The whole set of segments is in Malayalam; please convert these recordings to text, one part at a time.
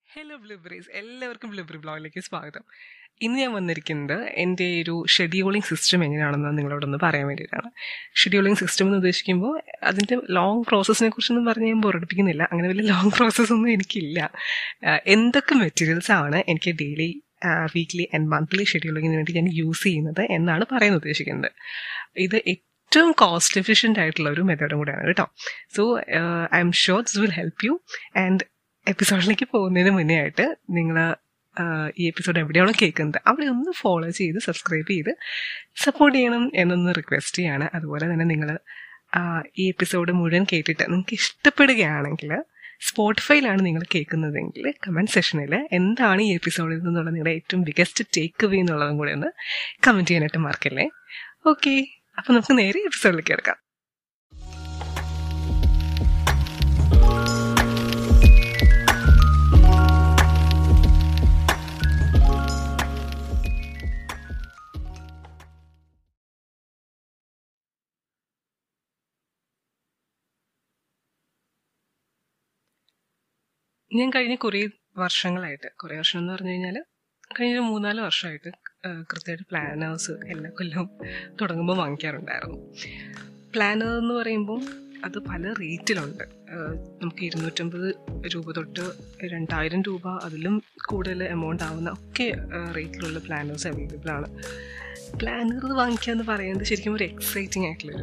ഹലോ ബ്ലിബ്രീസ് എല്ലാവർക്കും ബ്ലിബ്രി ബ്ലോഗിലേക്ക് സ്വാഗതം ഇന്ന് ഞാൻ വന്നിരിക്കുന്നത് എൻ്റെ ഒരു ഷെഡ്യൂളിംഗ് സിസ്റ്റം എങ്ങനെയാണെന്ന് നിങ്ങളോടൊന്ന് പറയാൻ വേണ്ടിയിട്ടാണ് ഷെഡ്യൂളിംഗ് സിസ്റ്റം എന്ന് ഉദ്ദേശിക്കുമ്പോൾ അതിൻ്റെ ലോങ് പ്രോസസ്സിനെ കുറിച്ചൊന്നും പറഞ്ഞ് ഞാൻ ബോറടിപ്പിക്കുന്നില്ല അങ്ങനെ വലിയ ലോങ് പ്രോസസ്സ് ഒന്നും എനിക്കില്ല ആഹ് എന്തൊക്കെ മെറ്റീരിയൽസ് ആണ് എനിക്ക് ഡെയിലി വീക്ക്ലി ആൻഡ് മന്ത്ലി ഷെഡ്യൂളിങ്ങിന് വേണ്ടി ഞാൻ യൂസ് ചെയ്യുന്നത് എന്നാണ് പറയാൻ ഉദ്ദേശിക്കുന്നത് ഇത് ഏറ്റവും കോസ്റ്റ് എഫിഷ്യൻ്റ് ആയിട്ടുള്ള ഒരു മെത്തേഡും കൂടെയാണ് കേട്ടോ so I'm sure this will help you and എപ്പിസോഡിലേക്ക് പോകുന്നതിന് മുന്നേ ആയിട്ട് നിങ്ങൾ ഈ എപ്പിസോഡ് എവിടെയാണോ കേൾക്കുന്നത് അവിടെ ഒന്ന് ഫോളോ ചെയ്ത് സബ്സ്ക്രൈബ് ചെയ്ത് സപ്പോർട്ട് ചെയ്യണം എന്നൊന്ന് റിക്വസ്റ്റ് ചെയ്യാണ് അതുപോലെ തന്നെ നിങ്ങൾ ഈ എപ്പിസോഡ് മുഴുവൻ കേട്ടിട്ട് നിങ്ങൾക്ക് ഇഷ്ടപ്പെടുകയാണെങ്കിൽ സ്പോട്ടിഫൈയിലാണ് നിങ്ങൾ കേൾക്കുന്നതെങ്കിൽ കമൻറ്റ് സെഷനിൽ എന്താണ് ഈ എപ്പിസോഡിൽ നിന്നുള്ള നിങ്ങളുടെ ഏറ്റവും ബിഗസ്റ്റ് ടേക്ക് അവേ എന്നുള്ളതും കൂടെ ഒന്ന് കമൻറ്റ് ചെയ്യാനായിട്ട് മറക്കല്ലേ ഓക്കെ അപ്പം നമുക്ക് നേരെ എപ്പിസോഡിലേക്ക് എടുക്കാം ഞാൻ കഴിഞ്ഞ കുറേ വർഷങ്ങളായിട്ട് കുറേ വർഷം എന്ന് പറഞ്ഞു കഴിഞ്ഞാൽ കഴിഞ്ഞ ഒരു മൂന്നാല് വർഷമായിട്ട് കൃത്യമായിട്ട് പ്ലാനേഴ്സ് എല്ലാ കൊല്ലവും തുടങ്ങുമ്പോൾ വാങ്ങിക്കാറുണ്ടായിരുന്നു പ്ലാനർ എന്ന് പറയുമ്പോൾ അത് പല റേറ്റിലുണ്ട് നമുക്ക് ഇരുന്നൂറ്റമ്പത് രൂപ തൊട്ട് രണ്ടായിരം രൂപ അതിലും കൂടുതൽ എമൗണ്ട് ആവുന്ന ഒക്കെ റേറ്റിലുള്ള പ്ലാനേഴ്സ് അവൈലബിൾ ആണ് പ്ലാനർ വാങ്ങിക്കുക എന്ന് പറയുന്നത് ശരിക്കും ഒരു എക്സൈറ്റിംഗ് ആയിട്ടുള്ളൊരു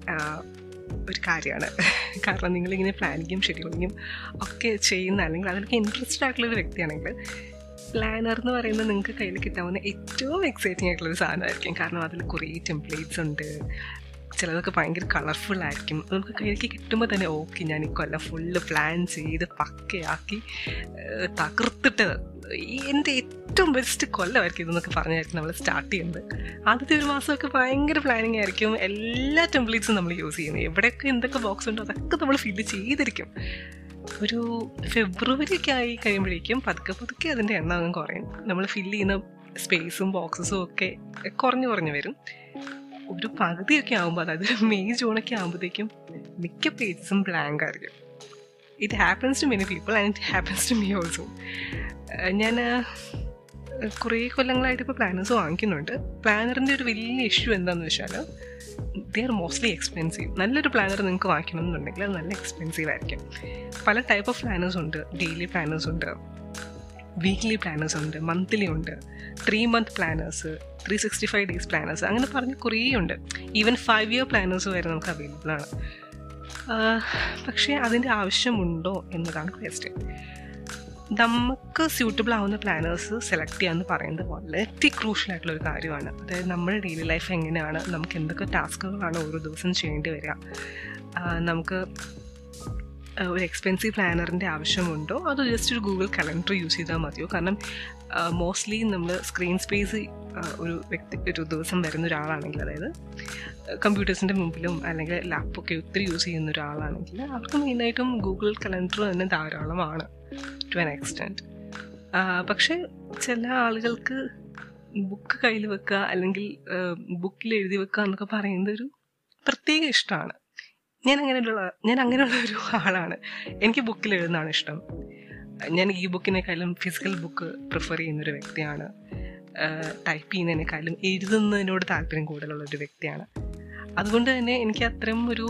ഒരു കാര്യമാണ് കാരണം നിങ്ങളിങ്ങനെ പ്ലാനിങ്ങും ഷെഡ്യൂളിങ്ങും ഒക്കെ ചെയ്യുന്ന അല്ലെങ്കിൽ അതിലൊക്കെ ഇൻട്രസ്റ്റഡ് ആയിട്ടുള്ള ഒരു വ്യക്തിയാണെങ്കിൽ പ്ലാനർ എന്ന് പറയുന്നത് നിങ്ങൾക്ക് കയ്യിൽ കിട്ടാവുന്ന ഏറ്റവും എക്സൈറ്റിംഗ് ആയിട്ടുള്ളൊരു സാധനമായിരിക്കും കാരണം അതിൽ കുറേ ടെംപ്ലേറ്റ്സ് ഉണ്ട് ചിലതൊക്കെ ഭയങ്കര കളർഫുൾ ആയിരിക്കും നമുക്ക് കയ്യിലേക്ക് കിട്ടുമ്പോൾ തന്നെ ഓക്കെ ഞാൻ ഈ കൊല്ലം ഫുള്ള് പ്ലാൻ ചെയ്ത് പക്കയാക്കി തകർത്തിട്ട് എൻ്റെ ഏറ്റവും ബെസ്റ്റ് കൊല്ലമായിരിക്കും ഇതെന്നൊക്കെ പറഞ്ഞായിരിക്കും നമ്മൾ സ്റ്റാർട്ട് ചെയ്യുന്നത് ആദ്യത്തെ ഒരു മാസമൊക്കെ ഭയങ്കര പ്ലാനിങ് ആയിരിക്കും എല്ലാ ടെംപ്ലേറ്റ്സും നമ്മൾ യൂസ് ചെയ്യുന്നത് എവിടെയൊക്കെ എന്തൊക്കെ ബോക്സ് ഉണ്ടോ അതൊക്കെ നമ്മൾ ഫില്ല് ചെയ്തിരിക്കും ഒരു ഫെബ്രുവരി ഒക്കെ ആയി കഴിയുമ്പോഴേക്കും പതുക്കെ പതുക്കെ അതിൻ്റെ എണ്ണം അങ്ങ് കുറയും നമ്മൾ ഫില്ല് ചെയ്യുന്ന സ്പേസും ബോക്സസും ഒക്കെ കുറഞ്ഞു കുറഞ്ഞു വരും ഒരു പകുതിയൊക്കെ ആകുമ്പോൾ അതായത് ഒരു മെയ് ജൂണൊക്കെ ആകുമ്പോഴത്തേക്കും മിക്ക പേജസും ബ്ലാങ്ക് ആയിരിക്കും it happens to many people and it happens to me also ഞാൻ കുറേ കൊല്ലങ്ങളായിട്ട് ഇപ്പോൾ പ്ലാനേഴ്സ് വാങ്ങിക്കുന്നുണ്ട് പ്ലാനറിൻ്റെ ഒരു വലിയ ഇഷ്യൂ എന്താണെന്ന് വെച്ചാൽ ദേ ആർ മോസ്റ്റ്ലി എക്സ്പെൻസീവ് നല്ലൊരു പ്ലാനർ നിങ്ങൾക്ക് വാങ്ങിക്കണം എന്നുണ്ടെങ്കിൽ അത് നല്ല എക്സ്പെൻസീവ് ആയിരിക്കും പല ടൈപ്പ് ഓഫ് പ്ലാനേഴ്സ് ഉണ്ട് ഡെയിലി പ്ലാനേഴ്സ് ഉണ്ട് വീക്ക്ലി പ്ലാനേഴ്സ് ഉണ്ട് മന്ത്ലി ഉണ്ട് three month planners three sixty five days planners അങ്ങനെ പറഞ്ഞ് കുറേ ഉണ്ട് ഈവൻ ഫൈവ് ഇയർ പ്ലാനേഴ്സ് വരെ നമുക്ക് അവൈലബിൾ ആണ് പക്ഷേ അതിൻ്റെ ആവശ്യമുണ്ടോ എന്നതാണ് ക്വസ്റ്റ്യൻ നമുക്ക് സ്യൂട്ടബിൾ ആവുന്ന പ്ലാനേഴ്സ് സെലക്ട് ചെയ്യാന്ന് പറയുന്നത് വളരെ ക്രൂഷ്യൽ ആയിട്ടുള്ള ഒരു കാര്യമാണ് അതായത് നമ്മുടെ ഡെയിലി ലൈഫ് എങ്ങനെയാണ് നമുക്ക് എന്തൊക്കെ ടാസ്കുകളാണ് ഓരോ ദിവസം ചെയ്യേണ്ടി വരിക നമുക്ക് ഒരു എക്സ്പെൻസീവ് പ്ലാനറിൻ്റെ ആവശ്യമുണ്ടോ അതോ ജസ്റ്റ് ഒരു ഗൂഗിൾ കലണ്ടർ യൂസ് ചെയ്താൽ മതിയോ കാരണം മോസ്റ്റ്ലി നമ്മൾ സ്ക്രീൻ സ്പേസ് ഒരു വ്യക്തി ഒരു ദിവസം വരുന്ന ഒരാളാണെങ്കിൽ അതായത് കമ്പ്യൂട്ടേഴ്സിൻ്റെ മുമ്പിലും അല്ലെങ്കിൽ ലാപ്പൊക്കെ ഒത്തിരി യൂസ് ചെയ്യുന്ന ഒരാളാണെങ്കിൽ അവർക്ക് മെയിനായിട്ടും ഗൂഗിൾ കലണ്ടർ തന്നെ ധാരാളമാണ് ടു ആൻ എക്സ്റ്റെൻറ്റ് പക്ഷേ ചില ആളുകൾക്ക് ബുക്ക് കയ്യിൽ വെക്കുക അല്ലെങ്കിൽ ബുക്കിൽ എഴുതി വെക്കുക എന്നൊക്കെ പറയുന്നത് ഒരു പ്രത്യേക ഇഷ്ടമാണ് ഞാൻ അങ്ങനെയുള്ള ഞാൻ അങ്ങനെയുള്ള ഒരു ആളാണ് എനിക്ക് ബുക്കിൽ എഴുതുന്നതാണ് ഇഷ്ടം ഞാൻ ഈ ബുക്കിനേക്കാളും ഫിസിക്കൽ ബുക്ക് പ്രിഫർ ചെയ്യുന്ന ഒരു വ്യക്തിയാണ് ടൈപ്പ് ചെയ്യുന്നതിനേക്കാളും എഴുതുന്നതിനോട് താല്പര്യം കൂടുതലുള്ള ഒരു വ്യക്തിയാണ് അതുകൊണ്ട് തന്നെ എനിക്ക് അത്രയും ഒരു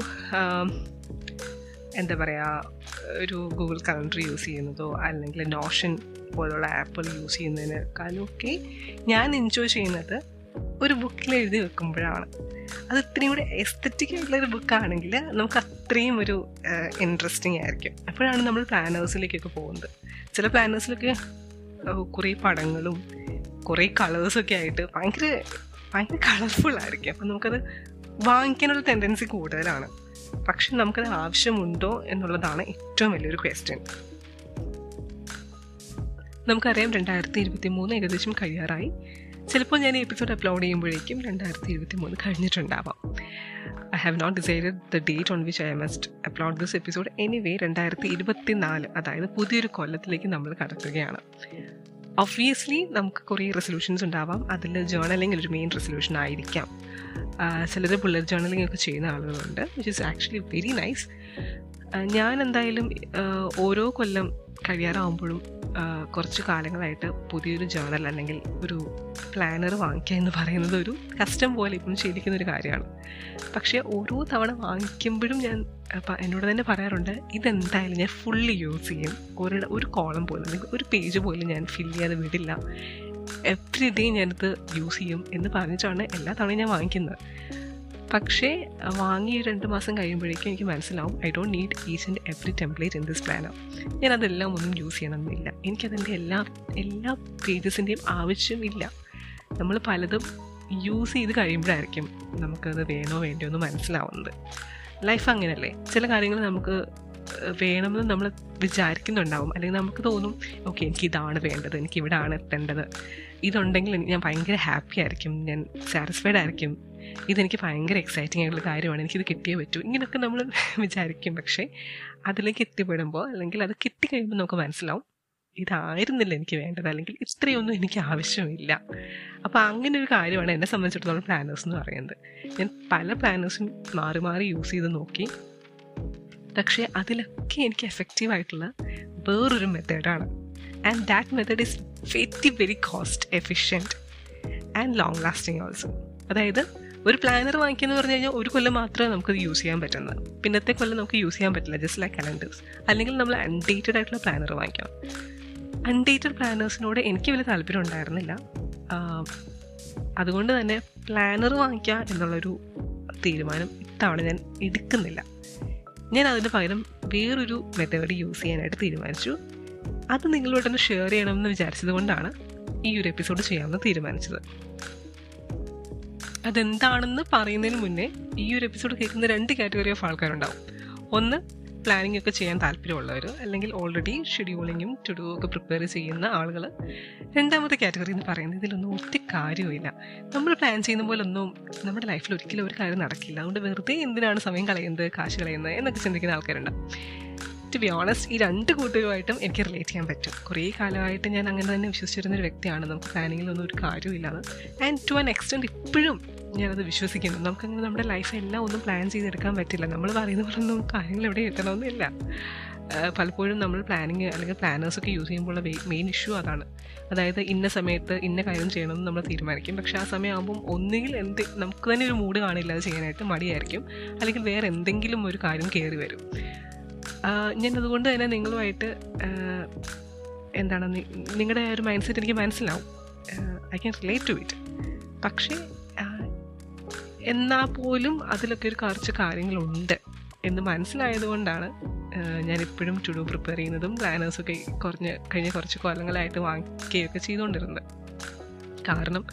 എന്താ പറയുക ഒരു ഗൂഗിൾ കലണ്ടർ യൂസ് ചെയ്യുന്നതോ അല്ലെങ്കിൽ നോഷൻ പോലുള്ള ആപ്പുകൾ യൂസ് ചെയ്യുന്നതിനേക്കാളും ഒക്കെ ഞാൻ എൻജോയ് ചെയ്യുന്നത് ഒരു ബുക്കിൽ എഴുതി വെക്കുമ്പോഴാണ് അത് ഇത്രയും കൂടി എസ്തറ്റിക് ആയിട്ടുള്ള ഒരു ബുക്കാണെങ്കിൽ നമുക്ക് അത്രയും ഒരു ഇൻട്രസ്റ്റിംഗ് ആയിരിക്കും അപ്പോഴാണ് നമ്മൾ പ്ലാനേഴ്സിലേക്കൊക്കെ പോകുന്നത് ചില പ്ലാനേഴ്സിലൊക്കെ കുറേ പടങ്ങളും കുറേ കളേഴ്സൊക്കെ ആയിട്ട് ഭയങ്കര ഭയങ്കര കളർഫുൾ ആയിരിക്കും അപ്പം നമുക്കത് വാങ്ങിക്കാനുള്ള ടെൻഡൻസി കൂടുതലാണ് പക്ഷെ നമുക്കത് ആവശ്യമുണ്ടോ എന്നുള്ളതാണ് ഏറ്റവും വലിയൊരു ക്വസ്റ്റ്യൻ നമുക്കറിയാം രണ്ടായിരത്തി ഇരുപത്തി മൂന്ന് ഏകദേശം കഴിയാറായി ചിലപ്പോൾ ഞാൻ ഈ എപ്പിസോഡ് അപ്ലോഡ് ചെയ്യുമ്പോഴേക്കും രണ്ടായിരത്തി ഇരുപത്തി മൂന്ന് കഴിഞ്ഞിട്ടുണ്ടാവാം I have not decided the date on which I must upload this episode anyway രണ്ടായിരത്തി ഇരുപത്തി നാല് അതായത് പുതിയൊരു കൊല്ലത്തിലേക്ക് നമ്മൾ കടക്കുകയാണ് ഒബ്വിയസ്ലി നമുക്ക് കുറേ റെസൊല്യൂഷൻസ് ഉണ്ടാവാം അതിൽ ജേർണലിംഗ് ഒരു മെയിൻ റെസൊല്യൂഷൻ ആയിരിക്കാം ചിലർ ബുള്ളറ്റ് ജേർണലിംഗ് ഒക്കെ ചെയ്യുന്ന ആളുകളുണ്ട് which is actually very nice ഞാൻ എന്തായാലും ഓരോ കൊല്ലം കഴിയാറാവുമ്പോഴും ആ, കുറച്ച് കാലങ്ങളായിട്ട് പുതിയൊരു ജേണൽ അല്ലെങ്കിൽ ഒരു പ്ലാനർ വാങ്ങിക്കുക എന്ന് പറയുന്നത് ഒരു കസ്റ്റം പോലെ ഇപ്പം ശീലിക്കുന്ന ഒരു കാര്യമാണ് പക്ഷേ ഓരോ തവണ വാങ്ങിക്കുമ്പോഴും ഞാൻ പ- എന്നോട് തന്നെ പറയാറുണ്ട് ഇതെന്തായാലും ഞാൻ ഫുള്ളി യൂസ് ചെയ്യും ഒരു ഒരു കോളം പോലും അല്ലെങ്കിൽ ഒരു പേജ് പോലും ഞാൻ ഫില്ല് ചെയ്യാതെ വിടില്ല എവറി ഡേ ഞാനിത് യൂസ് ചെയ്യും എന്ന് പറഞ്ഞിട്ടാണ് എല്ലാ തവണയും ഞാൻ വാങ്ങിക്കുന്നത് പക്ഷേ വാങ്ങി രണ്ട് മാസം കഴിയുമ്പോഴേക്കും എനിക്ക് മനസ്സിലാവും I don't need each and every template in this planner ഞാൻ അതെല്ലാം ഒന്നും യൂസ് ചെയ്യണമെന്നില്ല എനിക്കതിൻ്റെ എല്ലാ എല്ലാ പേജസിൻ്റെയും ആവശ്യമില്ല നമ്മൾ പലതും യൂസ് ചെയ്ത് കഴിയുമ്പോഴായിരിക്കും നമുക്കത് വേണോ വേണ്ടയോ എന്ന് മനസ്സിലാവുന്നത് ലൈഫ് അങ്ങനെയല്ലേ ചില കാര്യങ്ങൾ നമുക്ക് ഏഹ്, വേണമെന്ന് നമ്മൾ വിചാരിക്കുന്നുണ്ടാവും അല്ലെങ്കിൽ നമുക്ക് തോന്നും ഓക്കെ എനിക്ക് ഇതാണ് വേണ്ടത് എനിക്ക് ഇവിടാണ് എത്തേണ്ടത് ഇതുണ്ടെങ്കിൽ ഞാൻ ഭയങ്കര ഹാപ്പി ആയിരിക്കും ഞാൻ സാറ്റിസ്ഫൈഡ് ആയിരിക്കും ഇതെനിക്ക് ഭയങ്കര എക്സൈറ്റിംഗ് ആയിട്ടുള്ള കാര്യമാണ് എനിക്കിത് കിട്ടിയേ പറ്റൂ ഇങ്ങനെയൊക്കെ നമ്മൾ വിചാരിക്കും പക്ഷേ അതിലേക്ക് എത്തിപ്പെടുമ്പോൾ അല്ലെങ്കിൽ അത് കിട്ടിക്കഴിയുമ്പോൾ നമുക്ക് മനസ്സിലാവും ഇതായിരുന്നില്ല എനിക്ക് വേണ്ടത് അല്ലെങ്കിൽ ഇത്രയൊന്നും എനിക്ക് ആവശ്യമില്ല അപ്പോൾ അങ്ങനെ ഒരു കാര്യമാണ് എന്നെ സംബന്ധിച്ചിടത്തോളം പ്ലാനേഴ്സ് എന്ന് പറയുന്നത് ഞാൻ പല പ്ലാനേഴ്സും മാറി മാറി യൂസ് ചെയ്ത് നോക്കി പക്ഷേ അതിലൊക്കെ എനിക്ക് എഫക്റ്റീവ് ആയിട്ടുള്ള വേറൊരു മെത്തേഡാണ് and that method is very very cost efficient and long lasting also അതായത് ഒരു പ്ലാനർ വാങ്ങിക്കുന്ന പറഞ്ഞു കഴിഞ്ഞാൽ ഒരു കൊല്ലം മാത്രമേ നമുക്കത് യൂസ് ചെയ്യാൻ പറ്റുന്നത് പിന്നത്തെ കൊല്ലം നമുക്ക് യൂസ് ചെയ്യാൻ പറ്റില്ല ജസ്റ്റ് ലൈക്ക് കലണ്ടേഴ്സ് അല്ലെങ്കിൽ നമ്മൾ അൺഡേറ്റഡ് ആയിട്ടുള്ള പ്ലാനർ വാങ്ങിക്കണം അൺഡേറ്റഡ് പ്ലാനേഴ്സിനോട് എനിക്ക് വലിയ താല്പര്യം ഉണ്ടായിരുന്നില്ല ആഹ് അതുകൊണ്ട് തന്നെ പ്ലാനർ വാങ്ങിക്കുക എന്നുള്ളൊരു തീരുമാനം ഇത്തവണ ഞാൻ എടുക്കുന്നില്ല ഞാൻ അതിന് പകരം വേറൊരു മെത്തേഡ് യൂസ് ചെയ്യാനായിട്ട് തീരുമാനിച്ചു അത് നിങ്ങളോടൊന്ന് ഷെയർ ചെയ്യണമെന്ന് വിചാരിച്ചത് കൊണ്ടാണ് ഈ ഒരു എപ്പിസോഡ് ചെയ്യാമെന്ന് തീരുമാനിച്ചത് അതെന്താണെന്ന് പറയുന്നതിന് മുന്നേ ഈ ഒരു എപ്പിസോഡ് കേൾക്കുന്ന രണ്ട് കാറ്റഗറി ഓഫ് ആൾക്കാരുണ്ടാവും ഒന്ന് പ്ലാനിംഗ് ഒക്കെ ചെയ്യാൻ താല്പര്യമുള്ളവർ അല്ലെങ്കിൽ ഓൾറെഡി ഷെഡ്യൂളിങ്ങും ടു ഡു ഒക്കെ പ്രിപ്പയർ ചെയ്യുന്ന ആളുകൾ രണ്ടാമത്തെ കാറ്റഗറി എന്ന് പറയുന്നത് ഇതിലൊന്നും ഒറ്റ കാര്യവുമില്ല നമ്മൾ പ്ലാൻ ചെയ്യുന്ന പോലെ ഒന്നും നമ്മുടെ ലൈഫിൽ ഒരിക്കലും ഒരു കാര്യം നടക്കില്ല അതുകൊണ്ട് വെറുതെ എന്തിനാണ് സമയം കളയുന്നത് കാശ് കളയുന്നത് എന്നൊക്കെ ചിന്തിക്കുന്ന ആൾക്കാരുണ്ടാവും ടു ബി ഓണസ്റ്റ് ഈ രണ്ട് കൂട്ടരുമായിട്ടും എനിക്ക് റിലേറ്റ് ചെയ്യാൻ പറ്റും കുറേ കാലമായിട്ട് ഞാൻ അങ്ങനെ തന്നെ വിശ്വസിച്ചിരുന്ന ഒരു വ്യക്തിയാണ് നമുക്ക് പ്ലാനിങ്ങിലൊന്നും ഒരു കാര്യമില്ലാന്ന് ആൻഡ് ടു ആൻ എക്സ്റ്റെൻറ്റ് ഇപ്പോഴും ഞാനത് വിശ്വസിക്കുന്നു നമുക്കങ്ങനെ നമ്മുടെ ലൈഫ് എല്ലാം ഒന്നും പ്ലാൻ ചെയ്തെടുക്കാൻ പറ്റില്ല നമ്മൾ പറയുന്ന പോലെ ഒന്നും കാര്യങ്ങൾ എവിടെ എത്തണമെന്നില്ല ആഹ് പലപ്പോഴും നമ്മൾ പ്ലാനിങ് അല്ലെങ്കിൽ പ്ലാനേഴ്സ് ഒക്കെ യൂസ് ചെയ്യുമ്പോൾ മെയിൻ ഇഷ്യൂ അതാണ് അതായത് ഇന്ന സമയത്ത് ഇന്ന കാര്യം ചെയ്യണമെന്ന് നമ്മൾ തീരുമാനിക്കും പക്ഷേ ആ സമയമാകുമ്പം ഒന്നുകിൽ എന്ത് നമുക്ക് തന്നെ ഒരു മൂഡ് കാണില്ല അത് ചെയ്യാനായിട്ട് മടിയായിരിക്കും അല്ലെങ്കിൽ വേറെ എന്തെങ്കിലും ഒരു കാര്യം കയറി വരും ആഹ് ഞാൻ അതുകൊണ്ട് തന്നെ നിങ്ങളുമായിട്ട് ആഹ് എന്താണ് നി- നിങ്ങളുടെ ആ ഒരു മൈൻഡ് സെറ്റ് എനിക്ക് മനസ്സിലാവും I can relate to it പക്ഷേ ആഹ് എന്നാൽ പോലും അതിലൊക്കെ ഒരു കുറച്ച് കാര്യങ്ങളുണ്ട് എന്ന് മനസ്സിലായതുകൊണ്ടാണ് ആഹ് ഞാൻ ഇപ്പോഴും ടു ഡു പ്രിപ്പയർ ചെയ്യുന്നതും പ്ലാനേഴ്സൊക്കെ കുറഞ്ഞ കഴിഞ്ഞ കുറച്ച് കൊല്ലങ്ങളായിട്ട് വാങ്ങിക്കുകയൊക്കെ ചെയ്തുകൊണ്ടിരുന്നത് കാരണം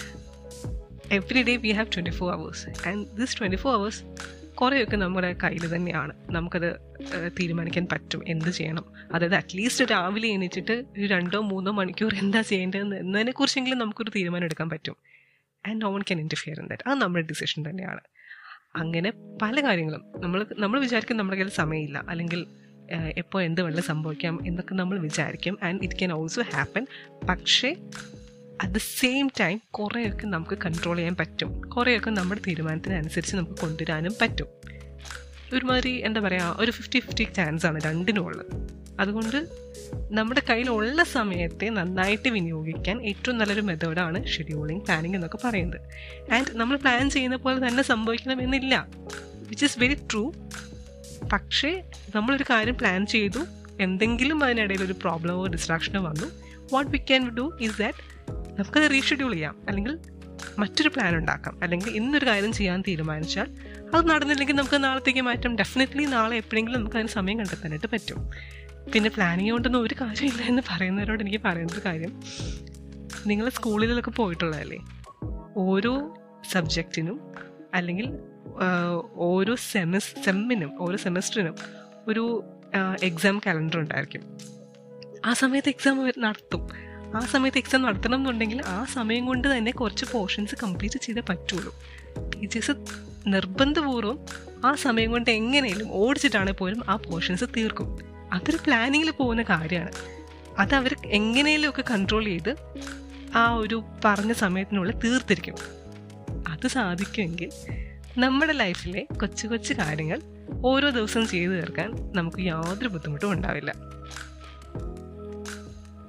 every day we have twenty four hours and this twenty four hours കുറേയൊക്കെ നമ്മുടെ കയ്യിൽ തന്നെയാണ് നമുക്കത് ഏഹ്, തീരുമാനിക്കാൻ പറ്റും എന്ത് ചെയ്യണം അതായത് അറ്റ്ലീസ്റ്റ് രാവിലെ എണീച്ചിട്ട് ഒരു രണ്ടോ മൂന്നോ മണിക്കൂർ എന്താ ചെയ്യേണ്ടതെന്ന് എന്നതിനെ കുറിച്ചെങ്കിലും നമുക്കൊരു തീരുമാനം എടുക്കാൻ പറ്റും and no one can interfere in that അത് നമ്മുടെ ഡിസിഷൻ തന്നെയാണ് അങ്ങനെ പല കാര്യങ്ങളും നമ്മൾ നമ്മൾ വിചാരിക്കും നമ്മുടെ കയ്യിൽ സമയമില്ല അല്ലെങ്കിൽ എപ്പോൾ എന്ത് വേണമെങ്കിലും സംഭവിക്കാം എന്നൊക്കെ നമ്മൾ വിചാരിക്കും and it can also happen പക്ഷേ അറ്റ് ദ സെയിം ടൈം കുറേയൊക്കെ നമുക്ക് കൺട്രോൾ ചെയ്യാൻ പറ്റും കുറേയൊക്കെ നമ്മുടെ തീരുമാനത്തിനനുസരിച്ച് നമുക്ക് കൊണ്ടുവരാനും പറ്റും ഒരുമാതിരി എന്താ പറയുക ഒരു ഫിഫ്റ്റി ഫിഫ്റ്റി ചാൻസ് ആണ് രണ്ടിനും ഉള്ളത് അതുകൊണ്ട് നമ്മുടെ കയ്യിലുള്ള സമയത്തെ നന്നായിട്ട് വിനിയോഗിക്കാൻ ഏറ്റവും നല്ലൊരു മെത്തേഡാണ് ഷെഡ്യൂളിങ് പ്ലാനിങ് എന്നൊക്കെ പറയുന്നത് ആൻഡ് നമ്മൾ പ്ലാൻ ചെയ്യുന്ന പോലെ തന്നെ സംഭവിക്കണമെന്നില്ല വിച്ച് ഇസ് വെരി ട്രൂ പക്ഷേ നമ്മളൊരു കാര്യം പ്ലാൻ ചെയ്തു എന്തെങ്കിലും അതിനിടയിൽ ഒരു പ്രോബ്ലമോ ഡിസ്ട്രാക്ഷനോ വന്നു what we can do is that നമുക്കത് റീഷെഡ്യൂൾ ചെയ്യാം അല്ലെങ്കിൽ മറ്റൊരു പ്ലാൻ ഉണ്ടാക്കാം അല്ലെങ്കിൽ ഇന്നൊരു കാര്യം ചെയ്യാൻ തീരുമാനിച്ചാൽ അത് നടന്നില്ലെങ്കിൽ നമുക്ക് നാളത്തേക്ക് മാറ്റാം ഡെഫിനറ്റ്ലി നാളെ എപ്പോഴെങ്കിലും നമുക്ക് അതിന് സമയം കണ്ടെത്താനായിട്ട് പറ്റും പിന്നെ പ്ലാനിങ് കൊണ്ടൊന്നും ഒരു കാര്യമില്ല എന്ന് പറയുന്നവരോട് എനിക്ക് പറയുന്ന ഒരു കാര്യം നിങ്ങൾ സ്കൂളിലൊക്കെ പോയിട്ടുള്ളതല്ലേ ഓരോ സബ്ജക്റ്റിനും അല്ലെങ്കിൽ ആഹ്, ഓരോ സെമസ് സെമ്മിനും ഓരോ സെമസ്റ്ററിനും ഒരു എക്സാം കാലണ്ടർ ഉണ്ടായിരിക്കും ആ സമയത്ത് എക്സാം നടത്തും ആ സമയത്ത് എക്സാം നടത്തണം എന്നുണ്ടെങ്കിൽ ആ സമയം കൊണ്ട് തന്നെ കുറച്ച് പോർഷൻസ് കംപ്ലീറ്റ് ചെയ്തേ പറ്റുള്ളൂ ടീച്ചേഴ്സ് നിർബന്ധപൂർവ്വം ആ സമയം കൊണ്ട് എങ്ങനെയും ഓടിച്ചിട്ടാണെങ്കിൽ പോലും ആ പോർഷൻസ് തീർക്കും അതൊരു പ്ലാനിങ്ങിൽ പോകുന്ന കാര്യമാണ് അത് അവർ എങ്ങനെയും ഒക്കെ കൺട്രോൾ ചെയ്ത് ആ ഒരു പറഞ്ഞ സമയത്തിനുള്ളിൽ തീർത്തിരിക്കും അത് സാധിക്കുമെങ്കിൽ നമ്മുടെ ലൈഫിലെ കൊച്ചു കൊച്ചു കാര്യങ്ങൾ ഓരോ ദിവസം ചെയ്തു തീർക്കാൻ നമുക്ക് യാതൊരു ബുദ്ധിമുട്ടും ഉണ്ടാവില്ല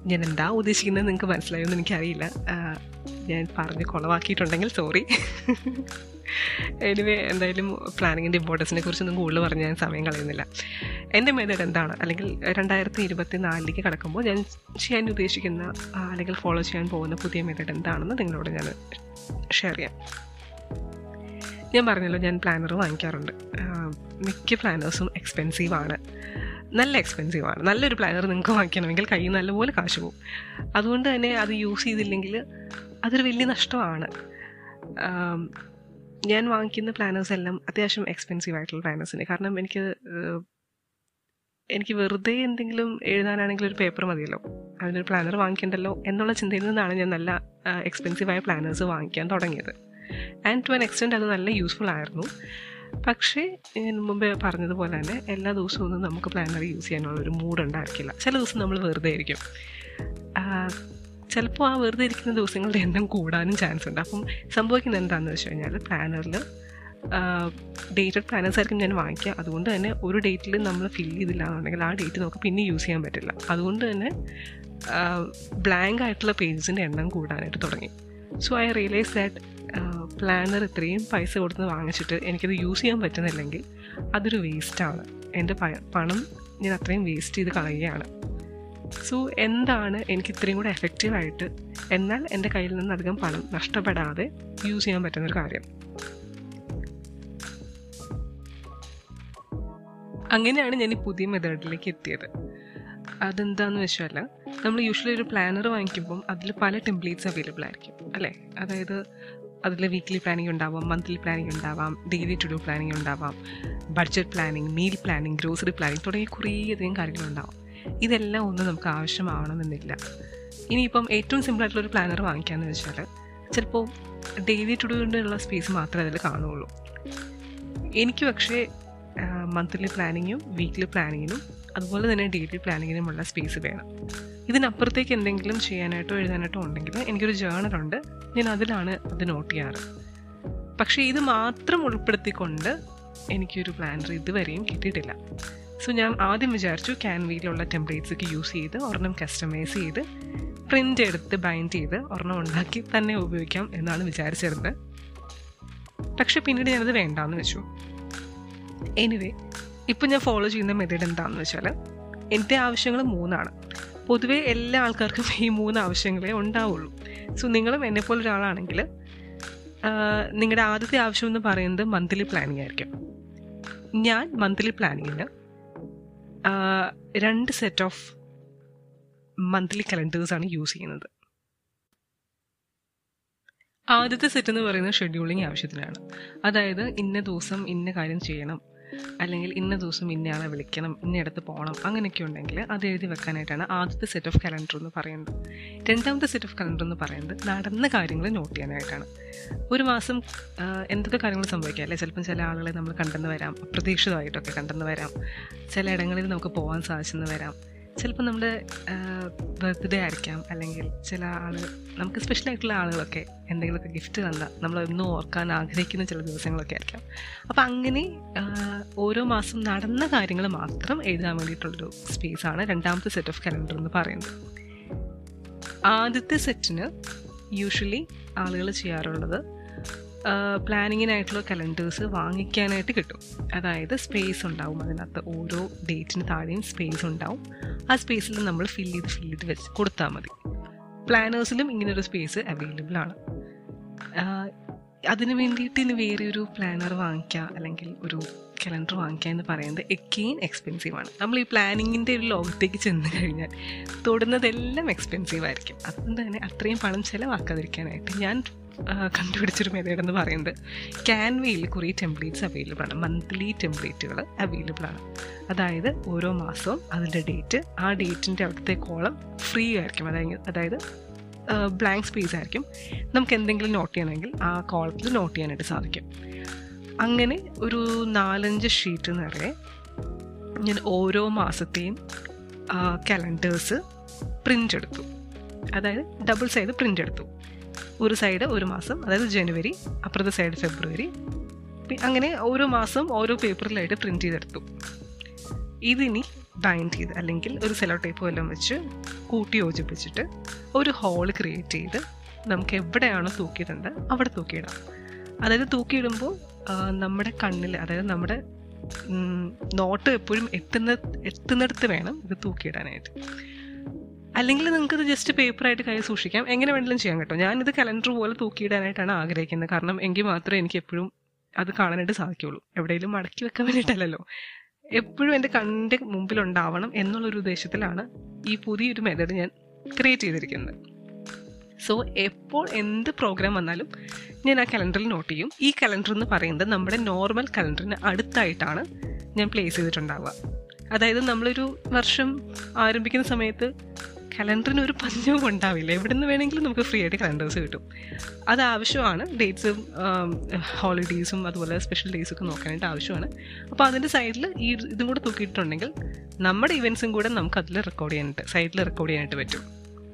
ഞാൻ എന്താ ഉദ്ദേശിക്കുന്നത് നിങ്ങൾക്ക് മനസ്സിലായെന്ന് എനിക്കറിയില്ല ആ, ഞാൻ പറഞ്ഞ് കുളവാക്കിയിട്ടുണ്ടെങ്കിൽ സോറി എനിവേ എന്തായാലും പ്ലാനിങ്ങിൻ്റെ ഇമ്പോർട്ടൻസിനെ കുറിച്ചൊന്നും കൂടുതൽ പറഞ്ഞ് ഞാൻ സമയം കളയുന്നില്ല എൻ്റെ മെത്തേഡ് എന്താണ് അല്ലെങ്കിൽ രണ്ടായിരത്തി ഇരുപത്തി നാലിലേക്ക് കടക്കുമ്പോൾ ഞാൻ ചെയ്യാൻ ഉദ്ദേശിക്കുന്ന ആ, അല്ലെങ്കിൽ ഫോളോ ചെയ്യാൻ പോകുന്ന പുതിയ മെത്തേഡ് എന്താണെന്ന് നിങ്ങളോട് ഞാൻ ഷെയർ ചെയ്യാം ഞാൻ പറഞ്ഞല്ലോ ഞാൻ പ്ലാനർ വാങ്ങിക്കാറുണ്ട് ആ, മിക്ക പ്ലാനേഴ്സും എക്സ്പെൻസീവ് ആണ് നല്ല എക്സ്പെൻസീവ് ആണ് നല്ലൊരു പ്ലാനർ നിങ്ങൾക്ക് വാങ്ങിക്കണമെങ്കിൽ കയ്യിൽ നല്ലപോലെ കാശ് പോകും അതുകൊണ്ട് തന്നെ അത് യൂസ് ചെയ്തില്ലെങ്കിൽ അതൊരു വലിയ നഷ്ടമാണ് ആം, ഞാൻ വാങ്ങിക്കുന്ന പ്ലാനേഴ്സ് എല്ലാം അത്യാവശ്യം എക്സ്പെൻസീവ് ആയിട്ടുള്ള പ്ലാനേഴ്സിന് കാരണം എനിക്ക് ഏഹ്, എനിക്ക് വെറുതെ എന്തെങ്കിലും എഴുതാനാണെങ്കിൽ ഒരു പേപ്പർ മതിയല്ലോ അതിനൊരു പ്ലാനർ വാങ്ങിക്കണ്ടല്ലോ എന്നുള്ള ചിന്തയിൽ നിന്നാണ് ഞാൻ നല്ല എക്സ്പെൻസീവായ പ്ലാനേഴ്സ് വാങ്ങിക്കാൻ തുടങ്ങിയത് ആൻഡ് ടു ആൻ എക്സ്റ്റെൻറ്റ് അത് നല്ല യൂസ്ഫുൾ ആയിരുന്നു പക്ഷേ ഞാൻ മുമ്പേ പറഞ്ഞതുപോലെ തന്നെ എല്ലാ ദിവസവും ഒന്നും നമുക്ക് പ്ലാനർ യൂസ് ചെയ്യാനുള്ള ഒരു മൂഡ് ഉണ്ടായിരിക്കില്ല ചില ദിവസം നമ്മൾ വെറുതെ ആയിരിക്കും ചിലപ്പോൾ ആ വെറുതെ ഇരിക്കുന്ന ദിവസങ്ങളുടെ എണ്ണം കൂടാനും ചാൻസ് ഉണ്ട് അപ്പം സംഭവിക്കുന്നത് എന്താണെന്ന് വെച്ച് കഴിഞ്ഞാൽ പ്ലാനറിൽ ഡേറ്റഡ് പ്ലാനേഴ്സ് ആയിരിക്കും ഞാൻ വാങ്ങിക്കുക അതുകൊണ്ട് തന്നെ ഒരു ഡേറ്റിൽ നമ്മൾ ഫിൽ ചെയ്തില്ല എന്നുണ്ടെങ്കിൽ ആ ഡേറ്റ് നമുക്ക് പിന്നെ യൂസ് ചെയ്യാൻ പറ്റില്ല അതുകൊണ്ട് തന്നെ ബ്ലാങ്ക് ആയിട്ടുള്ള പേജസിൻ്റെ എണ്ണം കൂടാനായിട്ട് തുടങ്ങി so I realise that planner ഇത്രയും പൈസ കൊടുത്ത് വാങ്ങിച്ചിട്ട് എനിക്കത് യൂസ് ചെയ്യാൻ പറ്റുന്നില്ലെങ്കിൽ അതൊരു വേസ്റ്റാണ് എൻ്റെ പ- പണം ഞാൻ അത്രയും വേസ്റ്റ് ചെയ്ത് കളയുകയാണ് സോ എന്താണ് എനിക്ക് ഇത്രയും കൂടെ എഫക്റ്റീവായിട്ട് എന്നാൽ എൻ്റെ കയ്യിൽ നിന്ന് അധികം പണം നഷ്ടപ്പെടാതെ യൂസ് ചെയ്യാൻ പറ്റുന്നൊരു കാര്യം അങ്ങനെയാണ് ഞാൻ ഈ പുതിയ മെത്തേഡിലേക്ക് എത്തിയത് അതെന്താന്ന് വെച്ചാൽ നമ്മൾ യൂഷ്വലി ഒരു പ്ലാനർ വാങ്ങിക്കുമ്പം അതിൽ പല ടെംപ്ലേറ്റ്സ് അവൈലബിൾ ആയിരിക്കും അല്ലേ അതായത് അതിൽ വീക്ക്ലി പ്ലാനിങ് ഉണ്ടാവാം മന്ത്ലി പ്ലാനിങ് ഉണ്ടാവാം ഡെയിലി ടു ഡു പ്ലാനിങ് ഉണ്ടാവാം budget planning meal planning grocery planning തുടങ്ങിയ കുറേയധികം കാര്യങ്ങളുണ്ടാവും ഇതെല്ലാം ഒന്നും നമുക്ക് ആവശ്യമാവണമെന്നില്ല ഇനിയിപ്പം ഏറ്റവും സിമ്പിളായിട്ടുള്ള ഒരു പ്ലാനർ വാങ്ങിക്കാമെന്ന് വെച്ചാൽ ചിലപ്പോൾ ഡെയിലി ടു ഡുവിനുള്ള സ്പേസ് മാത്രമേ അതിൽ കാണുകയുള്ളൂ എനിക്ക് പക്ഷേ മന്ത്ലി പ്ലാനിങ്ങും വീക്ക്ലി പ്ലാനിങ്ങിനും അതുപോലെ തന്നെ ഡെയിലി പ്ലാനിങ്ങിനുമുള്ള സ്പേസ് വേണം ഇതിനപ്പുറത്തേക്ക് എന്തെങ്കിലും ചെയ്യാനായിട്ടോ എഴുതാനായിട്ടോ ഉണ്ടെങ്കിൽ എനിക്കൊരു ജേണലുണ്ട് ഞാൻ അതിലാണ് അത് നോട്ട് ചെയ്യാറ് പക്ഷേ ഇത് മാത്രം ഉൾപ്പെടുത്തിക്കൊണ്ട് എനിക്കൊരു പ്ലാനർ ഇതുവരെയും കിട്ടിയിട്ടില്ല സോ ഞാൻ ആദ്യം വിചാരിച്ചു ക്യാൻവയിലുള്ള ടെംപ്ലേറ്റ്സ് ഒക്കെ യൂസ് ചെയ്ത് ഒരെണ്ണം കസ്റ്റമൈസ് ചെയ്ത് പ്രിൻ്റ് എടുത്ത് ബൈൻഡ് ചെയ്ത് ഒരെണ്ണം ഉണ്ടാക്കി തന്നെ ഉപയോഗിക്കാം എന്നാണ് വിചാരിച്ചിരുന്നത് പക്ഷെ പിന്നീട് ഞാനത് വേണ്ടാന്ന് വെച്ചു എനിവേ ഇപ്പം ഞാൻ ഫോളോ ചെയ്യുന്ന മെത്തേഡ് എന്താണെന്ന് വെച്ചാൽ എൻ്റെ ആവശ്യങ്ങൾ മൂന്നാണ് പൊതുവേ എല്ലാ ആൾക്കാർക്കും ഈ മൂന്ന് ആവശ്യങ്ങളെ ഉണ്ടാവുള്ളൂ സോ നിങ്ങളും എന്നെപ്പോലെ ഒരാളാണെങ്കിൽ നിങ്ങളുടെ ആദ്യത്തെ ആവശ്യം എന്ന് പറയുന്നത് മന്ത്ലി പ്ലാനിങ് ആയിരിക്കും ഞാൻ മന്ത്ലി പ്ലാനിങ്ങിന് രണ്ട് സെറ്റ് ഓഫ് മന്ത്ലി കലണ്ടേഴ്സാണ് യൂസ് ചെയ്യുന്നത് ആദ്യത്തെ സെറ്റ് എന്ന് പറയുന്നത് ഷെഡ്യൂളിംഗ് ആവശ്യത്തിനാണ് അതായത് ഇന്ന ദിവസം ഇന്ന കാര്യം ചെയ്യണം അല്ലെങ്കിൽ ഇന്ന ദിവസം ഇന്നയാളെ വിളിക്കണം ഇന്നയിടത്ത് പോകണം അങ്ങനെയൊക്കെ ഉണ്ടെങ്കിൽ അത് എഴുതി വെക്കാനായിട്ടാണ് ആദ്യത്തെ സെറ്റ് ഓഫ് കലണ്ടർ എന്ന് പറയുന്നത് രണ്ടാമത്തെ സെറ്റ് ഓഫ് കലണ്ടർ എന്ന് പറയുന്നത് നടന്ന കാര്യങ്ങൾ നോട്ട് ചെയ്യാനായിട്ടാണ് ഒരു മാസം ആ, എന്തൊക്കെ കാര്യങ്ങൾ സംഭവിക്കാം അല്ലെ ചിലപ്പം ചില ആളുകളെ നമ്മൾ കണ്ടെന്ന് വരാം അപ്രതീക്ഷിതമായിട്ടൊക്കെ കണ്ടെന്ന് വരാം ചില ഇടങ്ങളിൽ നമുക്ക് പോകാൻ സാധിച്ചെന്ന് വരാം ചിലപ്പോൾ നമ്മുടെ ബർത്ത്ഡേ ആയിരിക്കാം അല്ലെങ്കിൽ ചില ആളുകൾ നമുക്ക് സ്പെഷ്യൽ ആയിട്ടുള്ള ആളുകളൊക്കെ എന്തെങ്കിലുമൊക്കെ ഗിഫ്റ്റ് തന്ന നമ്മൾ എന്നും ഓർക്കാൻ ആഗ്രഹിക്കുന്ന ചില ദിവസങ്ങളൊക്കെ ആയിരിക്കാം അപ്പം അങ്ങനെ ആ, ഓരോ മാസം നടന്ന കാര്യങ്ങൾ മാത്രം എഴുതാൻ വേണ്ടിയിട്ടുള്ളൊരു സ്പേസാണ് രണ്ടാമത്തെ സെറ്റ് ഓഫ് കലണ്ടർ എന്ന് പറയുന്നത് ആദ്യത്തെ സെറ്റിന് യൂഷ്വലി ആളുകൾ ചെയ്യാറുള്ളത് പ്ലാനിങ്ങിനായിട്ടുള്ള കലണ്ടേഴ്സ് വാങ്ങിക്കാനായിട്ട് കിട്ടും അതായത് സ്പേസ് ഉണ്ടാവും അതിനകത്ത് ഓരോ ഡേറ്റിന് താഴെയും സ്പേസ് ഉണ്ടാവും ആ സ്പേസിൽ നമ്മൾ ഫിൽ ചെയ്ത് ഫിൽ ചെയ്ത് വെച്ച് കൊടുത്താൽ മതി പ്ലാനേഴ്സിലും ഇങ്ങനൊരു സ്പേസ് അവൈലബിൾ ആണ് ആഹ് അതിന് വേണ്ടിയിട്ട് ഇനി വേറെ ഒരു പ്ലാനർ വാങ്ങിക്കുക അല്ലെങ്കിൽ ഒരു കലണ്ടർ വാങ്ങിക്കുക എന്ന് പറയുന്നത് എക്കെയിൻ എക്സ്പെൻസീവ് ആണ് നമ്മൾ ഈ പ്ലാനിങ്ങിൻ്റെ ഒരു ലോകത്തേക്ക് ചെന്ന് കഴിഞ്ഞാൽ തൊടുന്നതെല്ലാം എക്സ്പെൻസീവ് ആയിരിക്കും അതുകൊണ്ട് തന്നെ അത്രയും പണം ചിലവാക്കാതിരിക്കാനായിട്ട് ഞാൻ ആ, കണ്ടുപിടിച്ചൊരു മെത്തേഡ് എന്ന് പറയുന്നത് ക്യാൻവയിൽ കുറേ ടെംപ്ലേറ്റ്സ് അവൈലബിൾ ആണ് മന്ത്ലി ടെംപ്ലേറ്റുകൾ അവൈലബിൾ ആണ് അതായത് ഓരോ മാസവും അതിൻ്റെ ഡേറ്റ് ആ ഡേറ്റിൻ്റെ അവിടുത്തെ കോളം ഫ്രീ ആയിരിക്കും അതായത് അതായത് ബ്ലാങ്ക് സ്പേസ് ആയിരിക്കും നമുക്ക് എന്തെങ്കിലും നോട്ട് ചെയ്യണമെങ്കിൽ ആ കോളത്തിൽ നോട്ട് ചെയ്യാനായിട്ട് സാധിക്കും അങ്ങനെ ഒരു നാലഞ്ച് ഷീറ്റ് നിറയെ ഞാൻ ഓരോ മാസത്തെയും കലണ്ടേഴ്സ് പ്രിൻ്റ് എടുത്തു അതായത് ഡബിൾ സൈഡ് പ്രിൻ്റ് എടുത്തു ഒരു സൈഡ് ഒരു മാസം അതായത് ജനുവരി അപ്പുറത്തെ സൈഡ് ഫെബ്രുവരി പി- അങ്ങനെ ഓരോ മാസം ഓരോ പേപ്പറിലായിട്ട് പ്രിൻ്റ് ചെയ്തെടുത്തു ഇതിനി ബൈൻഡ് ചെയ്ത് അല്ലെങ്കിൽ ഒരു സെലോ ടേപ്പ് വല്ലതും വെച്ച് കൂട്ടി യോജിപ്പിച്ചിട്ട് ഒരു ഹോൾ ക്രിയേറ്റ് ചെയ്ത് നമുക്ക് എവിടെയാണോ തൂക്കിയിടേണ്ടത് അവിടെ തൂക്കിയിടാം അതായത് തൂക്കിയിടുമ്പോൾ ആ, നമ്മുടെ കണ്ണിൽ അതായത് നമ്മുടെ ഉം, നോട്ട് എപ്പോഴും എത്തുന്ന എത്തുന്നിടത്ത് വേണം ഇത് തൂക്കിയിടാനായിട്ട് അല്ലെങ്കിൽ നിങ്ങൾക്ക് ഇത് ജസ്റ്റ് പേപ്പറായിട്ട് കൈ സൂക്ഷിക്കാം എങ്ങനെ വേണമെങ്കിലും ചെയ്യാം കേട്ടോ ഞാനിത് കലണ്ടർ പോലെ തൂക്കിയിടാനായിട്ടാണ് ആഗ്രഹിക്കുന്നത് കാരണം എങ്കിൽ മാത്രമേ എനിക്ക് എപ്പോഴും അത് കാണാനായിട്ട് സാധിക്കുള്ളൂ എവിടെയെങ്കിലും മടക്കി വെക്കാൻ വേണ്ടിയിട്ടല്ലല്ലോ എപ്പോഴും എൻ്റെ കണ്ണിൻ്റെ മുമ്പിൽ ഉണ്ടാവണം എന്നുള്ളൊരു ഉദ്ദേശത്തിലാണ് ഈ പുതിയൊരു മെത്തേഡ് ഞാൻ ക്രിയേറ്റ് ചെയ്തിരിക്കുന്നത് സോ എപ്പോൾ എന്ത് പ്രോഗ്രാം വന്നാലും ഞാൻ ആ കലണ്ടറിൽ നോട്ട് ചെയ്യും ഈ കലണ്ടർ എന്ന് പറയുന്നത് നമ്മുടെ നോർമൽ കലണ്ടറിന് അടുത്തായിട്ടാണ് ഞാൻ പ്ലേസ് ചെയ്തിട്ടുണ്ടാവുക അതായത് നമ്മളൊരു വർഷം ആരംഭിക്കുന്ന സമയത്ത് കലണ്ടറിന് ഒരു പഞ്ഞവും ഉണ്ടാവില്ല എവിടെ നിന്ന് വേണമെങ്കിലും നമുക്ക് ഫ്രീ ആയിട്ട് കലണ്ടേഴ്സ് കിട്ടും അത് ആവശ്യമാണ് ഡേറ്റ്സും ഹോളിഡേയ്സും അതുപോലെ സ്പെഷ്യൽ ഡേയ്സും ഒക്കെ നോക്കാനായിട്ട് ആവശ്യമാണ് അപ്പോൾ അതിൻ്റെ സൈഡിൽ ഈ ഇതും കൂടെ തൂക്കിയിട്ടുണ്ടെങ്കിൽ നമ്മുടെ ഇവൻസും കൂടെ നമുക്ക് അതിൽ റെക്കോർഡ് ചെയ്യാനായിട്ട് സൈഡിൽ റെക്കോർഡ് ചെയ്യാനായിട്ട് പറ്റും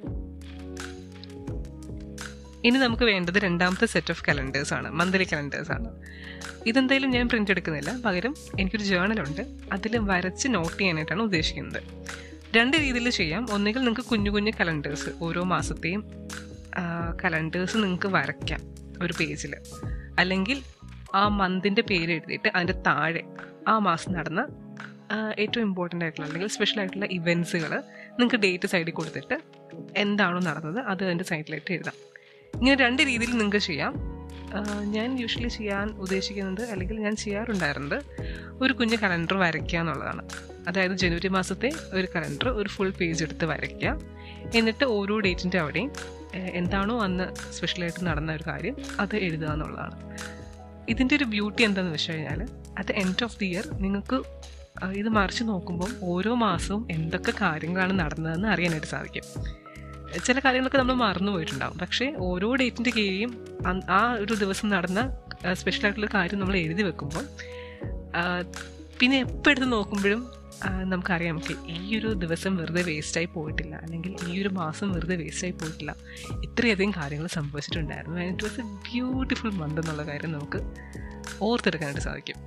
ഇനി നമുക്ക് വേണ്ടത് രണ്ടാമത്തെ സെറ്റ് ഓഫ് കലണ്ടേഴ്സ് ആണ് മന്ത്ലി കലണ്ടേഴ്സ് ആണ് ഇതെന്തായാലും ഞാൻ പ്രിന്റ് എടുക്കുന്നില്ല പകരം എനിക്കൊരു ജേണലുണ്ട് അതിൽ വരച്ച് നോട്ട് ചെയ്യാനായിട്ടാണ് ഉദ്ദേശിക്കുന്നത് രണ്ട് രീതിയിൽ ചെയ്യാം ഒന്നുകിൽ നിങ്ങൾക്ക് കുഞ്ഞു കുഞ്ഞു കലണ്ടേഴ്സ് ഓരോ മാസത്തെയും കലണ്ടേഴ്സ് നിങ്ങൾക്ക് വരയ്ക്കാം ഒരു പേജിൽ അല്ലെങ്കിൽ ആ മന്തിൻ്റെ പേര് എഴുതിയിട്ട് അതിൻ്റെ താഴെ ആ മാസം നടന്ന ആ, ഏറ്റവും ഇമ്പോർട്ടൻ്റ് ആയിട്ടുള്ള അല്ലെങ്കിൽ സ്പെഷ്യൽ ആയിട്ടുള്ള ഇവൻസുകൾ നിങ്ങൾക്ക് ഡേറ്റ് സൈഡിൽ കൊടുത്തിട്ട് എന്താണോ നടന്നത് അത് അതിൻ്റെ സൈഡിലായിട്ട് എഴുതാം ഇങ്ങനെ രണ്ട് രീതിയിൽ നിങ്ങൾക്ക് ചെയ്യാം ആ, ഞാൻ യൂഷ്വലി ചെയ്യാൻ ഉദ്ദേശിക്കുന്നത് അല്ലെങ്കിൽ ഞാൻ ചെയ്യാറുണ്ടായിരുന്നത് ഒരു കുഞ്ഞ് കലണ്ടർ വരയ്ക്കുക എന്നുള്ളതാണ് അതായത് ജനുവരി മാസത്തെ ഒരു കലണ്ടർ ഒരു ഫുൾ പേജ് എടുത്ത് വരയ്ക്കുക എന്നിട്ട് ഓരോ ഡേറ്റിൻ്റെ അവിടെയും ഏഹ്, എന്താണോ അന്ന് സ്പെഷ്യലായിട്ട് നടന്ന ഒരു കാര്യം അത് എഴുതുക എന്നുള്ളതാണ് ഇതിൻ്റെ ഒരു ബ്യൂട്ടി എന്താണെന്ന് വെച്ച് കഴിഞ്ഞാൽ at end of the year നിങ്ങൾക്ക് ആ, ഇത് മറിച്ച് നോക്കുമ്പോൾ ഓരോ മാസവും എന്തൊക്കെ കാര്യങ്ങളാണ് നടന്നതെന്ന് അറിയാനായിട്ട് സാധിക്കും ചില കാര്യങ്ങളൊക്കെ നമ്മൾ മറന്നു പോയിട്ടുണ്ടാവും പക്ഷേ ഓരോ ഡേറ്റിൻ്റെ കീഴിലും അന്ന് ആ ഒരു ദിവസം നടന്ന സ്പെഷ്യൽ ആയിട്ടുള്ള കാര്യം നമ്മൾ എഴുതി വെക്കുമ്പോൾ ആ, പിന്നെ എപ്പോൾ എടുത്ത് നോക്കുമ്പോഴും ആ, നമുക്കറിയാം നമുക്ക് ഈ ഒരു ദിവസം വെറുതെ വേസ്റ്റായി പോയിട്ടില്ല അല്ലെങ്കിൽ ഈ ഒരു മാസം വെറുതെ വേസ്റ്റായി പോയിട്ടില്ല ഇത്രയധികം കാര്യങ്ങൾ സംഭവിച്ചിട്ടുണ്ടായിരുന്നു and it was a beautiful month എന്നുള്ള കാര്യം നമുക്ക് ഓർത്തെടുക്കാനായിട്ട് സാധിക്കും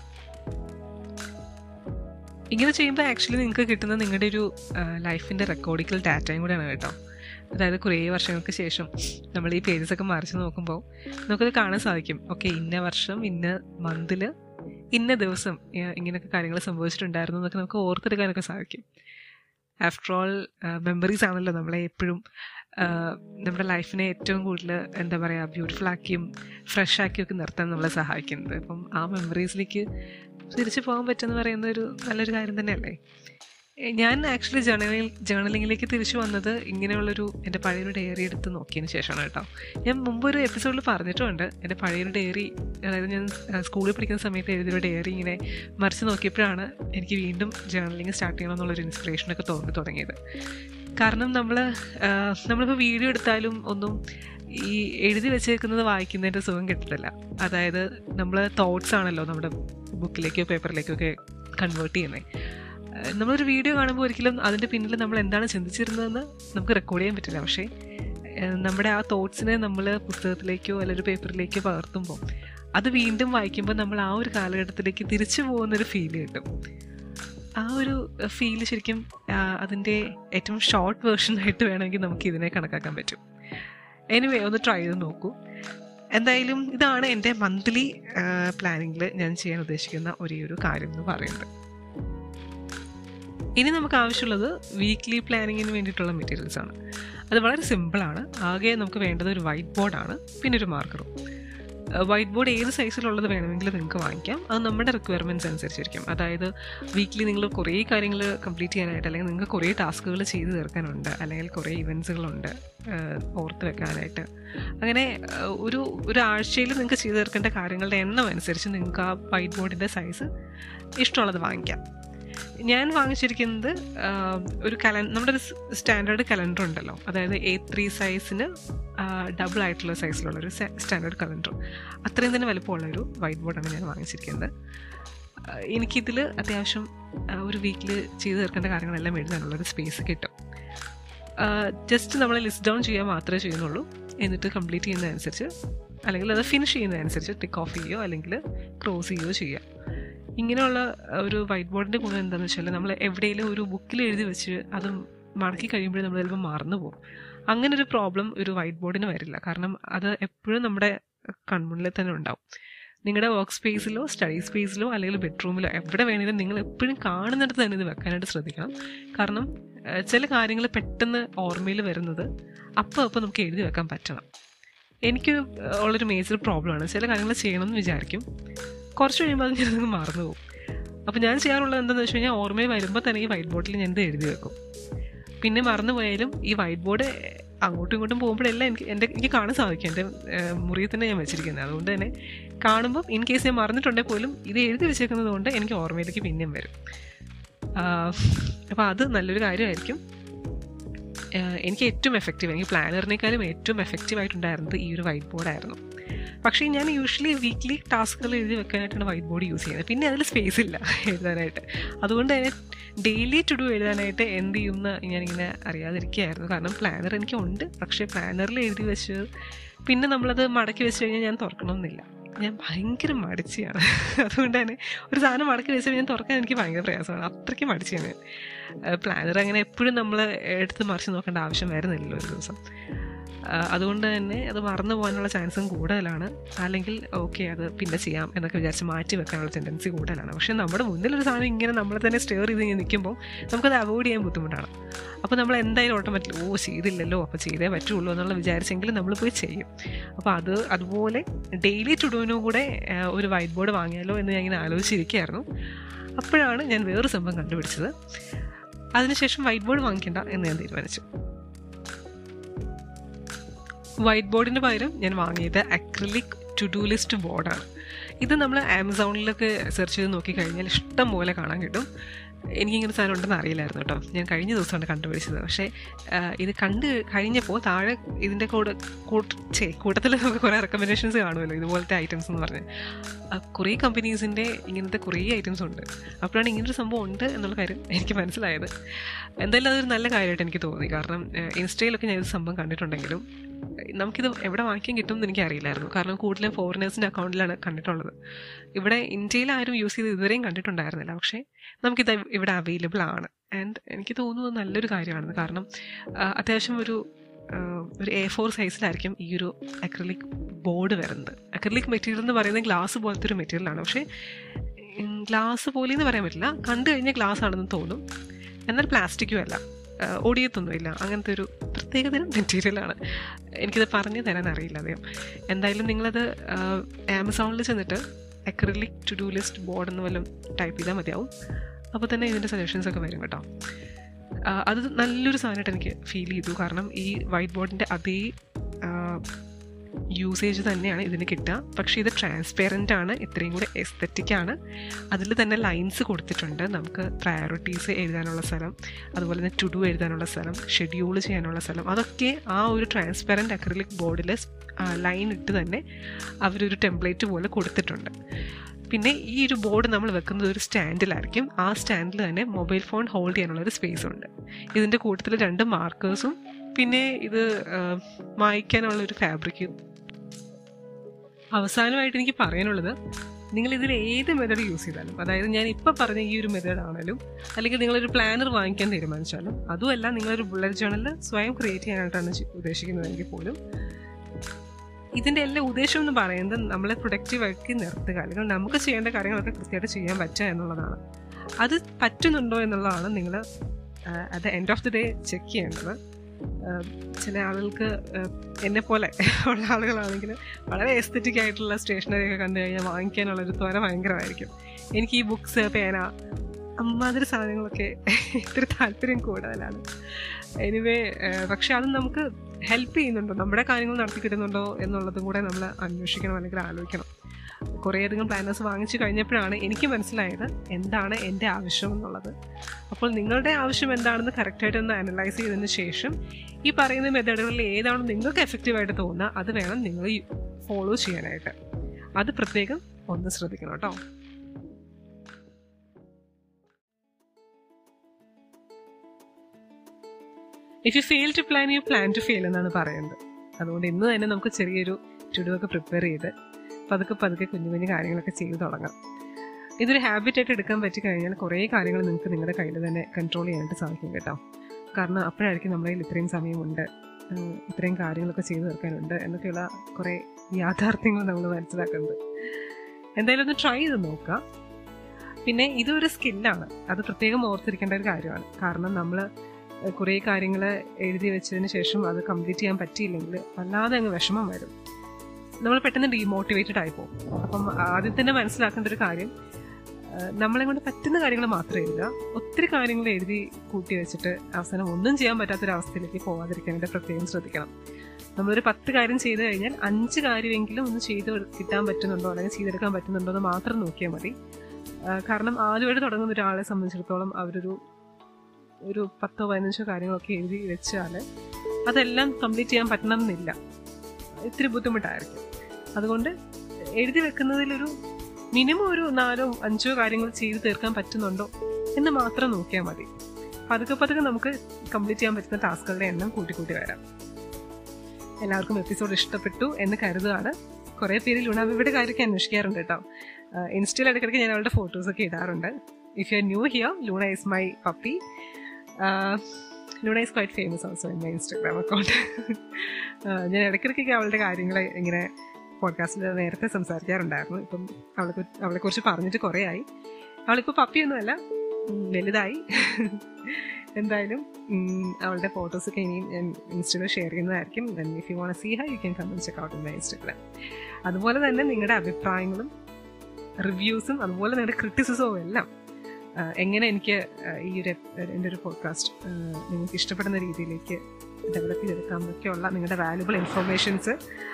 ഇങ്ങനെ ചെയ്യുമ്പോൾ ആക്ച്വലി നിങ്ങൾക്ക് കിട്ടുന്ന നിങ്ങളുടെ ഒരു ലൈഫിൻ്റെ റെക്കോർഡിക്കൽ ഡാറ്റയും കൂടെയാണ് കേട്ടോ അതായത് കുറേ വർഷങ്ങൾക്ക് ശേഷം നമ്മൾ ഈ പേജസ് ഒക്കെ മറിച്ച് നോക്കുമ്പോൾ നമുക്കത് കാണാൻ സാധിക്കും ഓക്കെ ഇന്ന വർഷം ഇന്ന മന്തിൽ ഇന്ന ദിവസം ഏഹ്, ഇങ്ങനെയൊക്കെ കാര്യങ്ങൾ സംഭവിച്ചിട്ടുണ്ടായിരുന്നു എന്നൊക്കെ നമുക്ക് ഓർത്തെടുക്കാനൊക്കെ സാധിക്കും ആഫ്റ്റർ ഓൾ മെമ്മറീസ് ആണല്ലോ നമ്മളെ എപ്പോഴും ആഹ്, നമ്മുടെ ലൈഫിനെ ഏറ്റവും കൂടുതൽ എന്താ പറയുക ബ്യൂട്ടിഫുൾ ആക്കിയും ഫ്രഷ് ആക്കിയൊക്കെ നിർത്താൻ നമ്മളെ സഹായിക്കുന്നത് അപ്പം ആ മെമ്മറീസിലേക്ക് തിരിച്ചു പോകാൻ പറ്റുമെന്ന് പറയുന്ന ഒരു നല്ലൊരു കാര്യം തന്നെയല്ലേ ഏ, ഞാൻ ആക്ച്വലി ജേണലിൽ ജേണലിങ്ങിലേക്ക് തിരിച്ചു വന്നത് ഇങ്ങനെയുള്ളൊരു എൻ്റെ പഴയൊരു ഡയറി എടുത്ത് നോക്കിയതിന് ശേഷമാണ് കേട്ടോ ഞാൻ മുമ്പ് ഒരു എപ്പിസോഡിൽ പറഞ്ഞിട്ടുമുണ്ട് എൻ്റെ പഴയൊരു ഡയറി അതായത് ഞാൻ ആ, സ്കൂളിൽ പഠിക്കുന്ന സമയത്ത് എഴുതിയൊരു ഡയറി ഇങ്ങനെ മറിച്ച് നോക്കിയപ്പോഴാണ് എനിക്ക് വീണ്ടും ജേണലിങ് സ്റ്റാർട്ട് ചെയ്യണം എന്നുള്ളൊരു ഇൻസ്പിറേഷനൊക്കെ തോന്നി തുടങ്ങിയത് കാരണം നമ്മൾ നമ്മളിപ്പോൾ വീഡിയോ എടുത്താലും ഒന്നും ഈ എഴുതി വെച്ചേക്കുന്നത് വായിക്കുന്നതിൻ്റെ സുഖം കിട്ടത്തില്ല അതായത് നമ്മൾ തോട്ട്സ് ആണല്ലോ നമ്മുടെ ബുക്കിലേക്കോ പേപ്പറിലേക്കോ ഒക്കെ കൺവേർട്ട് ചെയ്യുന്നത് ഏഹ് നമ്മളൊരു വീഡിയോ കാണുമ്പോൾ ഒരിക്കലും അതിൻ്റെ പിന്നിൽ നമ്മൾ എന്താണ് ചിന്തിച്ചിരുന്നതെന്ന് നമുക്ക് റെക്കോർഡ് ചെയ്യാൻ പറ്റില്ല പക്ഷേ ഏഹ് നമ്മുടെ ആ തോട്ട്സിനെ നമ്മൾ പുസ്തകത്തിലേക്കോ അല്ലെങ്കിൽ പേപ്പറിലേക്കോ പകർത്തുമ്പോൾ അത് വീണ്ടും വായിക്കുമ്പോൾ നമ്മൾ ആ ഒരു കാലഘട്ടത്തിലേക്ക് തിരിച്ചു പോകുന്നൊരു ഫീൽ കിട്ടും ആ ഒരു ഫീൽ ശരിക്കും അതിൻ്റെ ഏറ്റവും ഷോർട്ട് വേർഷനായിട്ട് വേണമെങ്കിൽ നമുക്ക് ഇതിനെ കണക്കാക്കാൻ പറ്റും എനിവേ ഒന്ന് ട്രൈ ചെയ്ത് നോക്കൂ എന്തായാലും ഇതാണ് എൻ്റെ മന്ത്ലി പ്ലാനിങ്ങിൽ ഞാൻ ചെയ്യാൻ ഉദ്ദേശിക്കുന്ന ഒരേ ഒരു കാര്യം എന്ന് പറയുന്നത് ഇനി നമുക്ക് ആവശ്യമുള്ളത് വീക്ക്ലി പ്ലാനിങ്ങിന് വേണ്ടിയിട്ടുള്ള മെറ്റീരിയൽസ് ആണ് അത് വളരെ സിമ്പിളാണ് ആകെ നമുക്ക് വേണ്ടത് ഒരു വൈറ്റ് ബോർഡാണ് പിന്നെ ഒരു മാർക്കറും വൈറ്റ് ബോർഡ് ഏത് സൈസിലുള്ളത് വേണമെങ്കിലും നിങ്ങൾക്ക് വാങ്ങിക്കാം അത് നമ്മുടെ റിക്വയർമെൻറ്റ്സ് അനുസരിച്ചിരിക്കും അതായത് വീക്ക്ലി നിങ്ങൾ കുറേ കാര്യങ്ങൾ കംപ്ലീറ്റ് ചെയ്യാനായിട്ട് അല്ലെങ്കിൽ നിങ്ങൾക്ക് കുറേ ടാസ്കുകൾ ചെയ്ത് തീർക്കാനുണ്ട് അല്ലെങ്കിൽ കുറേ ഇവൻസുകളുണ്ട് ഓർത്ത് വെക്കാനായിട്ട് അങ്ങനെ ഏഹ്, ഒരു ഒരു ആഴ്ചയിൽ നിങ്ങൾക്ക് ചെയ്ത് തീർക്കേണ്ട കാര്യങ്ങളുടെ എണ്ണം അനുസരിച്ച് നിങ്ങൾക്ക് ആ വൈറ്റ് ബോർഡിൻ്റെ സൈസ് ഇഷ്ടമുള്ളത് വാങ്ങിക്കാം ഞാൻ വാങ്ങിച്ചിരിക്കുന്നത് ആഹ്, ഒരു കലൻ നമ്മുടെ ഒരു സ്റ്റാൻഡേർഡ് കലണ്ടർ ഉണ്ടല്ലോ അതായത് എ ത്രീ സൈസിന് ഡബിൾ ആയിട്ടുള്ള സൈസിലുള്ള ഒരു സ്റ്റാൻഡേർഡ് കലണ്ടർ അത്രയും തന്നെ വലുപ്പമുള്ള ഒരു വൈറ്റ് ബോർഡാണ് ഞാൻ വാങ്ങിച്ചിരിക്കുന്നത് ആഹ്, എനിക്കിതിൽ അത്യാവശ്യം ആഹ്, ഒരു വീക്കിൽ ചെയ്ത് തീർക്കേണ്ട കാര്യങ്ങളെല്ലാം എഴുതാനുള്ള ഒരു സ്പേസ് കിട്ടും ജസ്റ്റ് നമ്മൾ ലിസ്റ്റ് ഡൗൺ ചെയ്യാൻ മാത്രമേ ചെയ്യുന്നുള്ളൂ എന്നിട്ട് കംപ്ലീറ്റ് ചെയ്യുന്നതനുസരിച്ച് അല്ലെങ്കിൽ അത് ഫിനിഷ് ചെയ്യുന്നതനുസരിച്ച് ടിക്ക് ഓഫ് ചെയ്യുകയോ അല്ലെങ്കിൽ ക്രോസ് ചെയ്യുകയോ ചെയ്യുക ഇങ്ങനെയുള്ള ഒരു വൈറ്റ് ബോർഡിൻ്റെ ഗുണം എന്താണെന്ന് വെച്ചാൽ നമ്മൾ എവിടെയെങ്കിലും ഒരു ബുക്കിൽ എഴുതി വെച്ച് അത് മടക്കി കഴിയുമ്പോഴേ നമ്മൾ ചിലപ്പോൾ മറന്നു പോകും അങ്ങനെ ഒരു പ്രോബ്ലം ഒരു വൈറ്റ് ബോർഡിന് വരില്ല കാരണം അത് എപ്പോഴും നമ്മുടെ കൺമുന്നിൽ തന്നെ ഉണ്ടാവും നിങ്ങളുടെ വർക്ക് സ്പേസിലോ സ്റ്റഡി സ്പേസിലോ അല്ലെങ്കിൽ ബെഡ്റൂമിലോ എവിടെ വേണമെങ്കിലും നിങ്ങൾ എപ്പോഴും കാണുന്നിടത്ത് തന്നെ ഇത് വെക്കാനായിട്ട് ശ്രദ്ധിക്കണം കാരണം ഏഹ്, ചില കാര്യങ്ങൾ പെട്ടെന്ന് ഓർമ്മയിൽ വരുന്നത് അപ്പോൾ അപ്പോൾ നമുക്ക് എഴുതി വെക്കാൻ പറ്റണം എനിക്ക് ഏഹ്, ഉള്ളൊരു മേജർ പ്രോബ്ലമാണ് ചില കാര്യങ്ങൾ ചെയ്യണമെന്ന് വിചാരിക്കും കുറച്ച് കഴിയുമ്പോൾ അത് ഞാനത് മറന്നു പോകും അപ്പോൾ ഞാൻ ചെയ്യാറുള്ളത് എന്താണെന്ന് വെച്ച് കഴിഞ്ഞാൽ ഓർമ്മയിൽ വരുമ്പോൾ തന്നെ ഈ വൈറ്റ് ബോർഡിൽ ഞാൻ ഇത് എഴുതി വെക്കും പിന്നെ മറന്നു പോയാലും ഈ വൈറ്റ് ബോർഡ് അങ്ങോട്ടും ഇങ്ങോട്ടും പോകുമ്പോഴെല്ലാം എനിക്ക് എൻ്റെ എനിക്ക് കാണാൻ സാധിക്കും എൻ്റെ ഏഹ്, മുറിയിൽ തന്നെ ഞാൻ വെച്ചിരിക്കുന്നത് അതുകൊണ്ട് തന്നെ കാണുമ്പോൾ ഇൻ കേസ് ഞാൻ മറന്നിട്ടുണ്ടെങ്കിൽ പോലും ഇത് എഴുതി വെച്ചേക്കുന്നത് കൊണ്ട് എനിക്ക് ഓർമ്മയിലേക്ക് പിന്നെയും വരും അപ്പോൾ അത് നല്ലൊരു കാര്യമായിരിക്കും ആഹ് എനിക്ക് ഏറ്റവും എഫക്റ്റീവ് എനിക്ക് പ്ലാനറിനേക്കാളും ഏറ്റവും എഫക്റ്റീവ് ആയിട്ടുണ്ടായിരുന്നത് ഈ ഒരു വൈറ്റ് ബോർഡായിരുന്നു പക്ഷേ ഞാൻ യൂഷ്വലി വീക്ക്ലി ടാസ്കുകൾ എഴുതി വെക്കാനായിട്ടാണ് വൈറ്റ് ബോർഡ് യൂസ് ചെയ്യുന്നത് പിന്നെ അതിൽ സ്പേസ് ഇല്ല എഴുതാനായിട്ട് അതുകൊണ്ട് തന്നെ ഡെയിലി ടു ഡു എഴുതാനായിട്ട് എന്ത് ചെയ്യുമെന്ന് ഞാനിങ്ങനെ അറിയാതിരിക്കുകയായിരുന്നു കാരണം പ്ലാനർ എനിക്ക് ഉണ്ട് പക്ഷേ പ്ലാനറിൽ എഴുതി വെച്ച് പിന്നെ നമ്മളത് മടക്കി വെച്ച് കഴിഞ്ഞാൽ ഞാൻ തുറക്കണമെന്നില്ല ഞാൻ ഭയങ്കര മടിച്ചിയാണ് അതുകൊണ്ട് തന്നെ ഒരു സാധനം മടക്കി വെച്ച് ഞാൻ തുറക്കാൻ എനിക്ക് ഭയങ്കര പ്രയാസമാണ് അത്രയ്ക്ക് മടിച്ചാണ് ഞാൻ പ്ലാനർ അങ്ങനെ എപ്പോഴും നമ്മൾ എടുത്ത് മറിച്ച് നോക്കേണ്ട ആവശ്യം വരുന്നില്ലല്ലോ ഒരു ദിവസം ആ, അതുകൊണ്ട് തന്നെ അത് മറന്നു പോകാനുള്ള ചാൻസും കൂടുതലാണ് അല്ലെങ്കിൽ ഓക്കെ അത് പിന്നെ ചെയ്യാം എന്നൊക്കെ വിചാരിച്ച് മാറ്റി വെക്കാനുള്ള ടെൻഡൻസി കൂടുതലാണ് പക്ഷേ നമ്മുടെ മുന്നിലൊരു സാധനം ഇങ്ങനെ നമ്മളെ തന്നെ സ്റ്റെയർ ചെയ്ത് ഇങ്ങനെ നിൽക്കുമ്പോൾ നമുക്കത് അവോയ്ഡ് ചെയ്യാൻ ബുദ്ധിമുട്ടാണ് അപ്പോൾ നമ്മൾ എന്തായാലും ഓട്ടോമാറ്റിക് ഓ ചെയ്തില്ലല്ലോ അപ്പോൾ ചെയ്തേ പറ്റുള്ളൂ എന്നുള്ള വിചാരിച്ചെങ്കിലും നമ്മൾ പോയി ചെയ്യും അപ്പോൾ അത് അതുപോലെ ഡെയിലി ടുഡുവിനും കൂടെ ആ, ഒരു വൈറ്റ് ബോർഡ് വാങ്ങിയാലോ എന്ന് ഞാൻ ഇങ്ങനെ ആലോചിച്ചിരിക്കുകയായിരുന്നു അപ്പോഴാണ് ഞാൻ വേറൊരു സംഭവം കണ്ടുപിടിച്ചത് അതിനുശേഷം വൈറ്റ് ബോർഡ് വാങ്ങിക്കണ്ട എന്ന് ഞാൻ തീരുമാനിച്ചു വൈറ്റ് ബോർഡിന് പകരം ഞാൻ വാങ്ങിയത് അക്രിലിക് ടു ഡു ലിസ്റ്റ് ബോർഡാണ് ഇത് നമ്മൾ ആമസോണിലൊക്കെ സെർച്ച് ചെയ്ത് നോക്കിക്കഴിഞ്ഞാൽ ഇഷ്ടം പോലെ കാണാൻ കിട്ടും എനിക്കിങ്ങനെ സാധനം ഉണ്ടെന്ന് അറിയില്ലായിരുന്നു കേട്ടോ ഞാൻ കഴിഞ്ഞ ദിവസമാണ് കണ്ടുപിടിച്ചത് പക്ഷേ ആ, ഇത് കണ്ട് കഴിഞ്ഞപ്പോൾ താഴെ ഇതിൻ്റെ കൂടെ കൂട്ട് ചേ കൂട്ടത്തിൽ നമുക്ക് കുറേ റെക്കമെൻഡേഷൻസ് കാണുമല്ലോ ഇതുപോലത്തെ ഐറ്റംസ് എന്ന് പറഞ്ഞ് ആ, കുറേ കമ്പനീസിൻ്റെ ഇങ്ങനത്തെ കുറേ ഐറ്റംസ് ഉണ്ട് അപ്പോഴാണ് ഇങ്ങനൊരു സംഭവം ഉണ്ട് എന്നുള്ള കാര്യം എനിക്ക് മനസ്സിലായത് എന്തായാലും അതൊരു നല്ല കാര്യമായിട്ട് എനിക്ക് തോന്നി കാരണം ഏഹ്, ഇൻസ്റ്റയിലൊക്കെ ഞാൻ ഇത് സംഭവം കണ്ടിട്ടുണ്ടെങ്കിലും ഏഹ്, നമുക്കിത് എവിടെ വാങ്ങിക്കാൻ കിട്ടും എന്ന് എനിക്ക് അറിയില്ലായിരുന്നു കാരണം കൂടുതലും ഫോറിനേഴ്സിൻ്റെ അക്കൗണ്ടിലാണ് കണ്ടിട്ടുള്ളത് ഇവിടെ ഇന്ത്യയിൽ ആരും യൂസ് ചെയ്ത് ഇതുവരെയും കണ്ടിട്ടുണ്ടായിരുന്നില്ല പക്ഷേ നമുക്കിത് ഇവിടെ അവൈലബിൾ ആണ് ആൻഡ് എനിക്ക് തോന്നുന്നത് നല്ലൊരു കാര്യമാണ് കാരണം ആ, അത്യാവശ്യം ഒരു ആ, ഒരു എ ഫോർ സൈസിലായിരിക്കും ഈ ഒരു അക്രലിക് ബോർഡ് വരുന്നത് അക്രലിക് മെറ്റീരിയൽ എന്ന് പറയുന്നത് ഗ്ലാസ് പോലത്തെ ഒരു മെറ്റീരിയലാണ് പക്ഷേ ഗ്ലാസ് പോലെ എന്ന് പറയാൻ പറ്റില്ല കണ്ടു കഴിഞ്ഞാൽ ഗ്ലാസ് ആണെന്ന് തോന്നും എന്നാൽ പ്ലാസ്റ്റിക്കും അല്ല ആ, ഒടിയത്തൊന്നുമില്ല അങ്ങനത്തെ ഒരു പ്രത്യേകതരം മെറ്റീരിയലാണ് എനിക്കിത് പറഞ്ഞു തരാൻ അറിയില്ല അദ്ദേഹം എന്തായാലും നിങ്ങളത് ആമസോണിൽ ചെന്നിട്ട് acrylic to do list board എന്ന് വല്ലതും ടൈപ്പ് ചെയ്താൽ മതിയാവും അപ്പോൾ തന്നെ ഇതിൻ്റെ സജഷൻസ് ഒക്കെ വരും കേട്ടോ ആ, അത് നല്ലൊരു സാധനമായിട്ട് എനിക്ക് ഫീൽ ചെയ്തു കാരണം ഈ വൈറ്റ് ബോർഡിൻ്റെ അതേ യൂസേജ് തന്നെയാണ് ഇതിന് കിട്ടുക പക്ഷേ ഇത് ട്രാൻസ്പെറൻ്റ് ആണ് ഇത്രയും കൂടെ എസ്തറ്റിക് ആണ് അതിൽ തന്നെ ലൈൻസ് കൊടുത്തിട്ടുണ്ട് നമുക്ക് പ്രയോറിറ്റീസ് എഴുതാനുള്ള സ്ഥലം അതുപോലെ തന്നെ ടു ഡു എഴുതാനുള്ള സ്ഥലം ഷെഡ്യൂൾ ചെയ്യാനുള്ള സ്ഥലം അതൊക്കെ ആ ഒരു ട്രാൻസ്പെറൻറ്റ് അക്രിലിക് ബോർഡിൽ ലൈൻ ഇട്ട് തന്നെ അവരൊരു ടെംപ്ലേറ്റ് പോലെ കൊടുത്തിട്ടുണ്ട് പിന്നെ ഈ ഒരു ബോർഡ് നമ്മൾ വെക്കുന്നത് ഒരു സ്റ്റാൻഡിലായിരിക്കും ആ സ്റ്റാൻഡിൽ തന്നെ മൊബൈൽ ഫോൺ ഹോൾഡ് ചെയ്യാനുള്ള ഒരു സ്പേസ് ഉണ്ട് ഇതിൻ്റെ കൂട്ടത്തിൽ രണ്ട് മാർക്കേഴ്സും പിന്നെ ഇത് ആ, മായ്ക്കാനുള്ള ഒരു ഫാബ്രിക്കും അവസാനമായിട്ട് എനിക്ക് പറയാനുള്ളത് നിങ്ങൾ ഇതിൽ ഏത് മെത്തേഡ് യൂസ് ചെയ്താലും അതായത് ഞാൻ ഇപ്പോൾ പറഞ്ഞ ഈ ഒരു മെത്തേഡ് ആണെങ്കിലും അല്ലെങ്കിൽ നിങ്ങളൊരു പ്ലാനർ വാങ്ങിക്കാൻ തീരുമാനിച്ചാലും അതുമല്ല നിങ്ങളൊരു ബുള്ളറ്റ് ജേണൽ സ്വയം ക്രിയേറ്റ് ചെയ്യാനായിട്ടാണ് ചെ- ഉദ്ദേശിക്കുന്നതെങ്കിൽ പോലും ഇതിൻ്റെ എല്ലാ ഉദ്ദേശം എന്ന് പറയുന്നത് നമ്മളെ പ്രൊഡക്റ്റീവാക്കി നിർത്തുക അല്ലെങ്കിൽ നമുക്ക് ചെയ്യേണ്ട കാര്യങ്ങളൊക്കെ കൃത്യമായിട്ട് ചെയ്യാൻ പറ്റുക എന്നുള്ളതാണ് അത് പറ്റുന്നുണ്ടോ എന്നുള്ളതാണ് നിങ്ങൾ at the end of the day check ചെയ്യേണ്ടത് ആ, ചില ആളുകൾക്ക് ആ, എന്നെ പോലെ ഉള്ള ആളുകളാണെങ്കിൽ വളരെ എസ്തറ്റിക് ആയിട്ടുള്ള സ്റ്റേഷനറി ഒക്കെ കണ്ടു കഴിഞ്ഞാൽ വാങ്ങിക്കാനുള്ള ഒരു ത്വര ഭയങ്കരമായിരിക്കും എനിക്ക് ഈ ബുക്സ് പേന അമ്മാതിരി സാധനങ്ങളൊക്കെ ഇത്തിരി താല്പര്യം കൂടുതലാണ് എനിവേ പക്ഷെ അത് നമുക്ക് ഹെൽപ്പ് ചെയ്യുന്നുണ്ടോ നമ്മുടെ കാര്യങ്ങൾ നടത്തി കിട്ടുന്നുണ്ടോ എന്നുള്ളതും കൂടെ നമ്മൾ അന്വേഷിക്കണം അല്ലെങ്കിൽ ആലോചിക്കണം കുറേയധികം പ്ലാനേഴ്സ് വാങ്ങിച്ചു കഴിഞ്ഞപ്പോഴാണ് എനിക്ക് മനസ്സിലായത് എന്താണ് എൻ്റെ ആവശ്യം എന്നുള്ളത് അപ്പോൾ നിങ്ങളുടെ ആവശ്യം എന്താണെന്ന് കറക്റ്റായിട്ട് ഒന്ന് അനലൈസ് ചെയ്തതിന് ശേഷം ഈ പറയുന്ന മെത്തേഡുകളിൽ ഏതാണ് നിങ്ങൾക്ക് എഫക്റ്റീവായിട്ട് തോന്നുക അത് വേണം നിങ്ങൾ ഫോളോ ചെയ്യാനായിട്ട് അത് പ്രത്യേകം ഒന്ന് ശ്രദ്ധിക്കണം കേട്ടോ if you fail to plan you plan to fail എന്നാണ് പറയുന്നത് അതുകൊണ്ട് ഇന്ന് തന്നെ നമുക്ക് ചെറിയൊരു ചുടുവൊക്കെ പ്രിപ്പയർ ചെയ്ത് പതുക്കെ പതുക്കെ കുഞ്ഞു കുഞ്ഞു കാര്യങ്ങളൊക്കെ ചെയ്തു തുടങ്ങാം ഇതൊരു ഹാബിറ്റായിട്ട് എടുക്കാൻ പറ്റി കഴിഞ്ഞാൽ കുറേ കാര്യങ്ങൾ നിങ്ങൾക്ക് നിങ്ങളുടെ കയ്യിൽ തന്നെ കൺട്രോൾ ചെയ്യാനായിട്ട് സാധിക്കും കേട്ടോ കാരണം അപ്പോഴായിരിക്കും നമ്മുടെ കയ്യിൽ ഇത്രയും സമയമുണ്ട് ഏഹ് ഇത്രയും കാര്യങ്ങളൊക്കെ ചെയ്തു തീർക്കാനുണ്ട് എന്നൊക്കെയുള്ള കുറേ യാഥാർത്ഥ്യങ്ങൾ നമ്മൾ മനസ്സിലാക്കുന്നത് എന്തായാലും ഒന്ന് ട്രൈ ചെയ്ത് നോക്കുക പിന്നെ ഇതൊരു സ്കില്ലാണ് അത് പ്രത്യേകം ഓർത്തിരിക്കേണ്ട ഒരു കാര്യമാണ് കാരണം നമ്മൾ കുറേ കാര്യങ്ങൾ എഴുതി വെച്ചതിന് ശേഷം അത് കംപ്ലീറ്റ് ചെയ്യാൻ പറ്റിയില്ലെങ്കിൽ വല്ലാതെ അങ്ങ് വിഷമം വരും നമ്മൾ പെട്ടെന്ന് ഡീമോട്ടിവേറ്റഡ് ആയി പോകും അപ്പം ആദ്യം തന്നെ മനസ്സിലാക്കേണ്ട ഒരു കാര്യം ഏഹ് നമ്മളെ കൊണ്ട് പറ്റുന്ന കാര്യങ്ങൾ മാത്രം എഴുതുക ഒത്തിരി കാര്യങ്ങൾ എഴുതി കൂട്ടി വെച്ചിട്ട് അവസാനം ഒന്നും ചെയ്യാൻ പറ്റാത്തൊരവസ്ഥയിലേക്ക് പോകാതിരിക്കാനായിട്ട് പ്രത്യേകം ശ്രദ്ധിക്കണം നമ്മളൊരു പത്ത് കാര്യം ചെയ്തു കഴിഞ്ഞാൽ അഞ്ച് കാര്യമെങ്കിലും ഒന്ന് ചെയ്ത് കിട്ടാൻ പറ്റുന്നുണ്ടോ അല്ലെങ്കിൽ ചെയ്തെടുക്കാൻ പറ്റുന്നുണ്ടോ എന്ന് മാത്രം നോക്കിയാൽ മതി ആഹ് കാരണം ആദ്യമായിട്ട് തുടങ്ങുന്ന ഒരാളെ സംബന്ധിച്ചിടത്തോളം അവരൊരു ഒരു പത്തോ പതിനഞ്ചോ കാര്യങ്ങളൊക്കെ എഴുതി വെച്ചാൽ അതെല്ലാം കംപ്ലീറ്റ് ചെയ്യാൻ പറ്റണമെന്നില്ല ഇത്തിരി ബുദ്ധിമുട്ടായിരിക്കും അതുകൊണ്ട് എഴുതി വെക്കുന്നതിലൊരു മിനിമം ഒരു നാലോ അഞ്ചോ കാര്യങ്ങൾ ചെയ്ത് തീർക്കാൻ പറ്റുന്നുണ്ടോ എന്ന് മാത്രം നോക്കിയാൽ മതി പതുക്കെ പതുക്കെ നമുക്ക് കംപ്ലീറ്റ് ചെയ്യാൻ പറ്റുന്ന ടാസ്കുകളുടെ എണ്ണം കൂട്ടിക്കൂട്ടി വരാം എല്ലാവർക്കും എപ്പിസോഡ് ഇഷ്ടപ്പെട്ടു എന്ന് കരുതുകയാണ് കുറേ പേര് ലൂണാബിയുടെ കാര്യമൊക്കെ അന്വേഷിക്കാറുണ്ട് കേട്ടോ ഇൻസ്റ്റയിൽ ഇടയ്ക്കിടയ്ക്ക് ഞാൻ അവളുടെ ഫോട്ടോസൊക്കെ ഇടാറുണ്ട് if you are new here Luna is my puppy Luna is quite famous also in my Instagram account ഞാൻ ഇടയ്ക്കിടയ്ക്കൊക്കെ അവളുടെ കാര്യങ്ങൾ ഇങ്ങനെ പോഡ്കാസ്റ്റിൽ നേരത്തെ സംസാരിക്കാറുണ്ടായിരുന്നു ഇപ്പം അവളെ അവളെ കുറിച്ച് പറഞ്ഞിട്ട് കുറേ ആയി അവളിപ്പോൾ പപ്പിയൊന്നുമല്ല ഉം, വലുതായി എന്തായാലും ഉം, അവളുടെ ഫോട്ടോസൊക്കെ ഇനിയും ഞാൻ ഇൻസ്റ്റയിൽ ഷെയർ ചെയ്യുന്നതായിരിക്കും if you want see hi you can come and check out in my Instagram അതുപോലെ തന്നെ നിങ്ങളുടെ അഭിപ്രായങ്ങളും റിവ്യൂസും അതുപോലെ നിങ്ങളുടെ ക്രിറ്റിസിസവും എല്ലാം ആ, എങ്ങനെ എനിക്ക് ആ, ഈ ഒരു എപ്- എൻ്റെ ഒരു പോഡ്കാസ്റ്റ് നിങ്ങൾക്ക് ഇഷ്ടപ്പെടുന്ന രീതിയിലേക്ക് ഡെവലപ്പ് ചെയ്തെടുക്കാം എന്നൊക്കെയുള്ള നിങ്ങളുടെ വാല്യുബിൾ ഇൻഫർമേഷൻസ്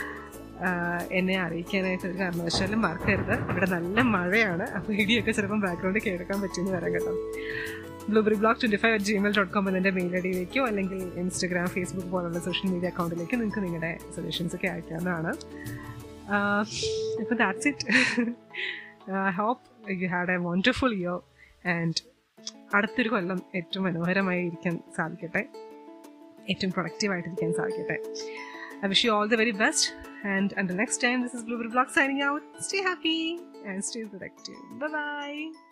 എന്നെ അറിയിക്കാനായിട്ട് ഒരു കാരണവശാലും മറക്കരുത് ഇവിടെ നല്ല മഴയാണ് അപ്പോൾ ഇടിയൊക്കെ ചിലപ്പം ബാക്ക്ഗ്രൗണ്ടിൽ കേൾക്കാൻ പറ്റുമെന്ന് വരാം കേട്ടോ blueberry blog twenty five at Gmail dot com എന്നതിൻ്റെ മെയിൽ ഐ ഡിയിലേക്കോ അല്ലെങ്കിൽ ഇൻസ്റ്റഗ്രാം ഫേസ്ബുക്ക് പോലുള്ള സോഷ്യൽ മീഡിയ അക്കൗണ്ടിലേക്ക് നിങ്ങൾക്ക് നിങ്ങളുടെ സജഷൻസ് ഒക്കെ അയക്കാവുന്നതാണ് അപ്പോൾ that's it I hope you had a wonderful year and അടുത്തൊരു കൊല്ലം ഏറ്റവും മനോഹരമായി ഇരിക്കാൻ സാധിക്കട്ടെ ഏറ്റവും പ്രൊഡക്റ്റീവായിട്ടിരിക്കാൻ സാധിക്കട്ടെ I wish you all the very best. And until next time, this is Blueberry Block signing out. Stay happy and stay productive. Bye bye.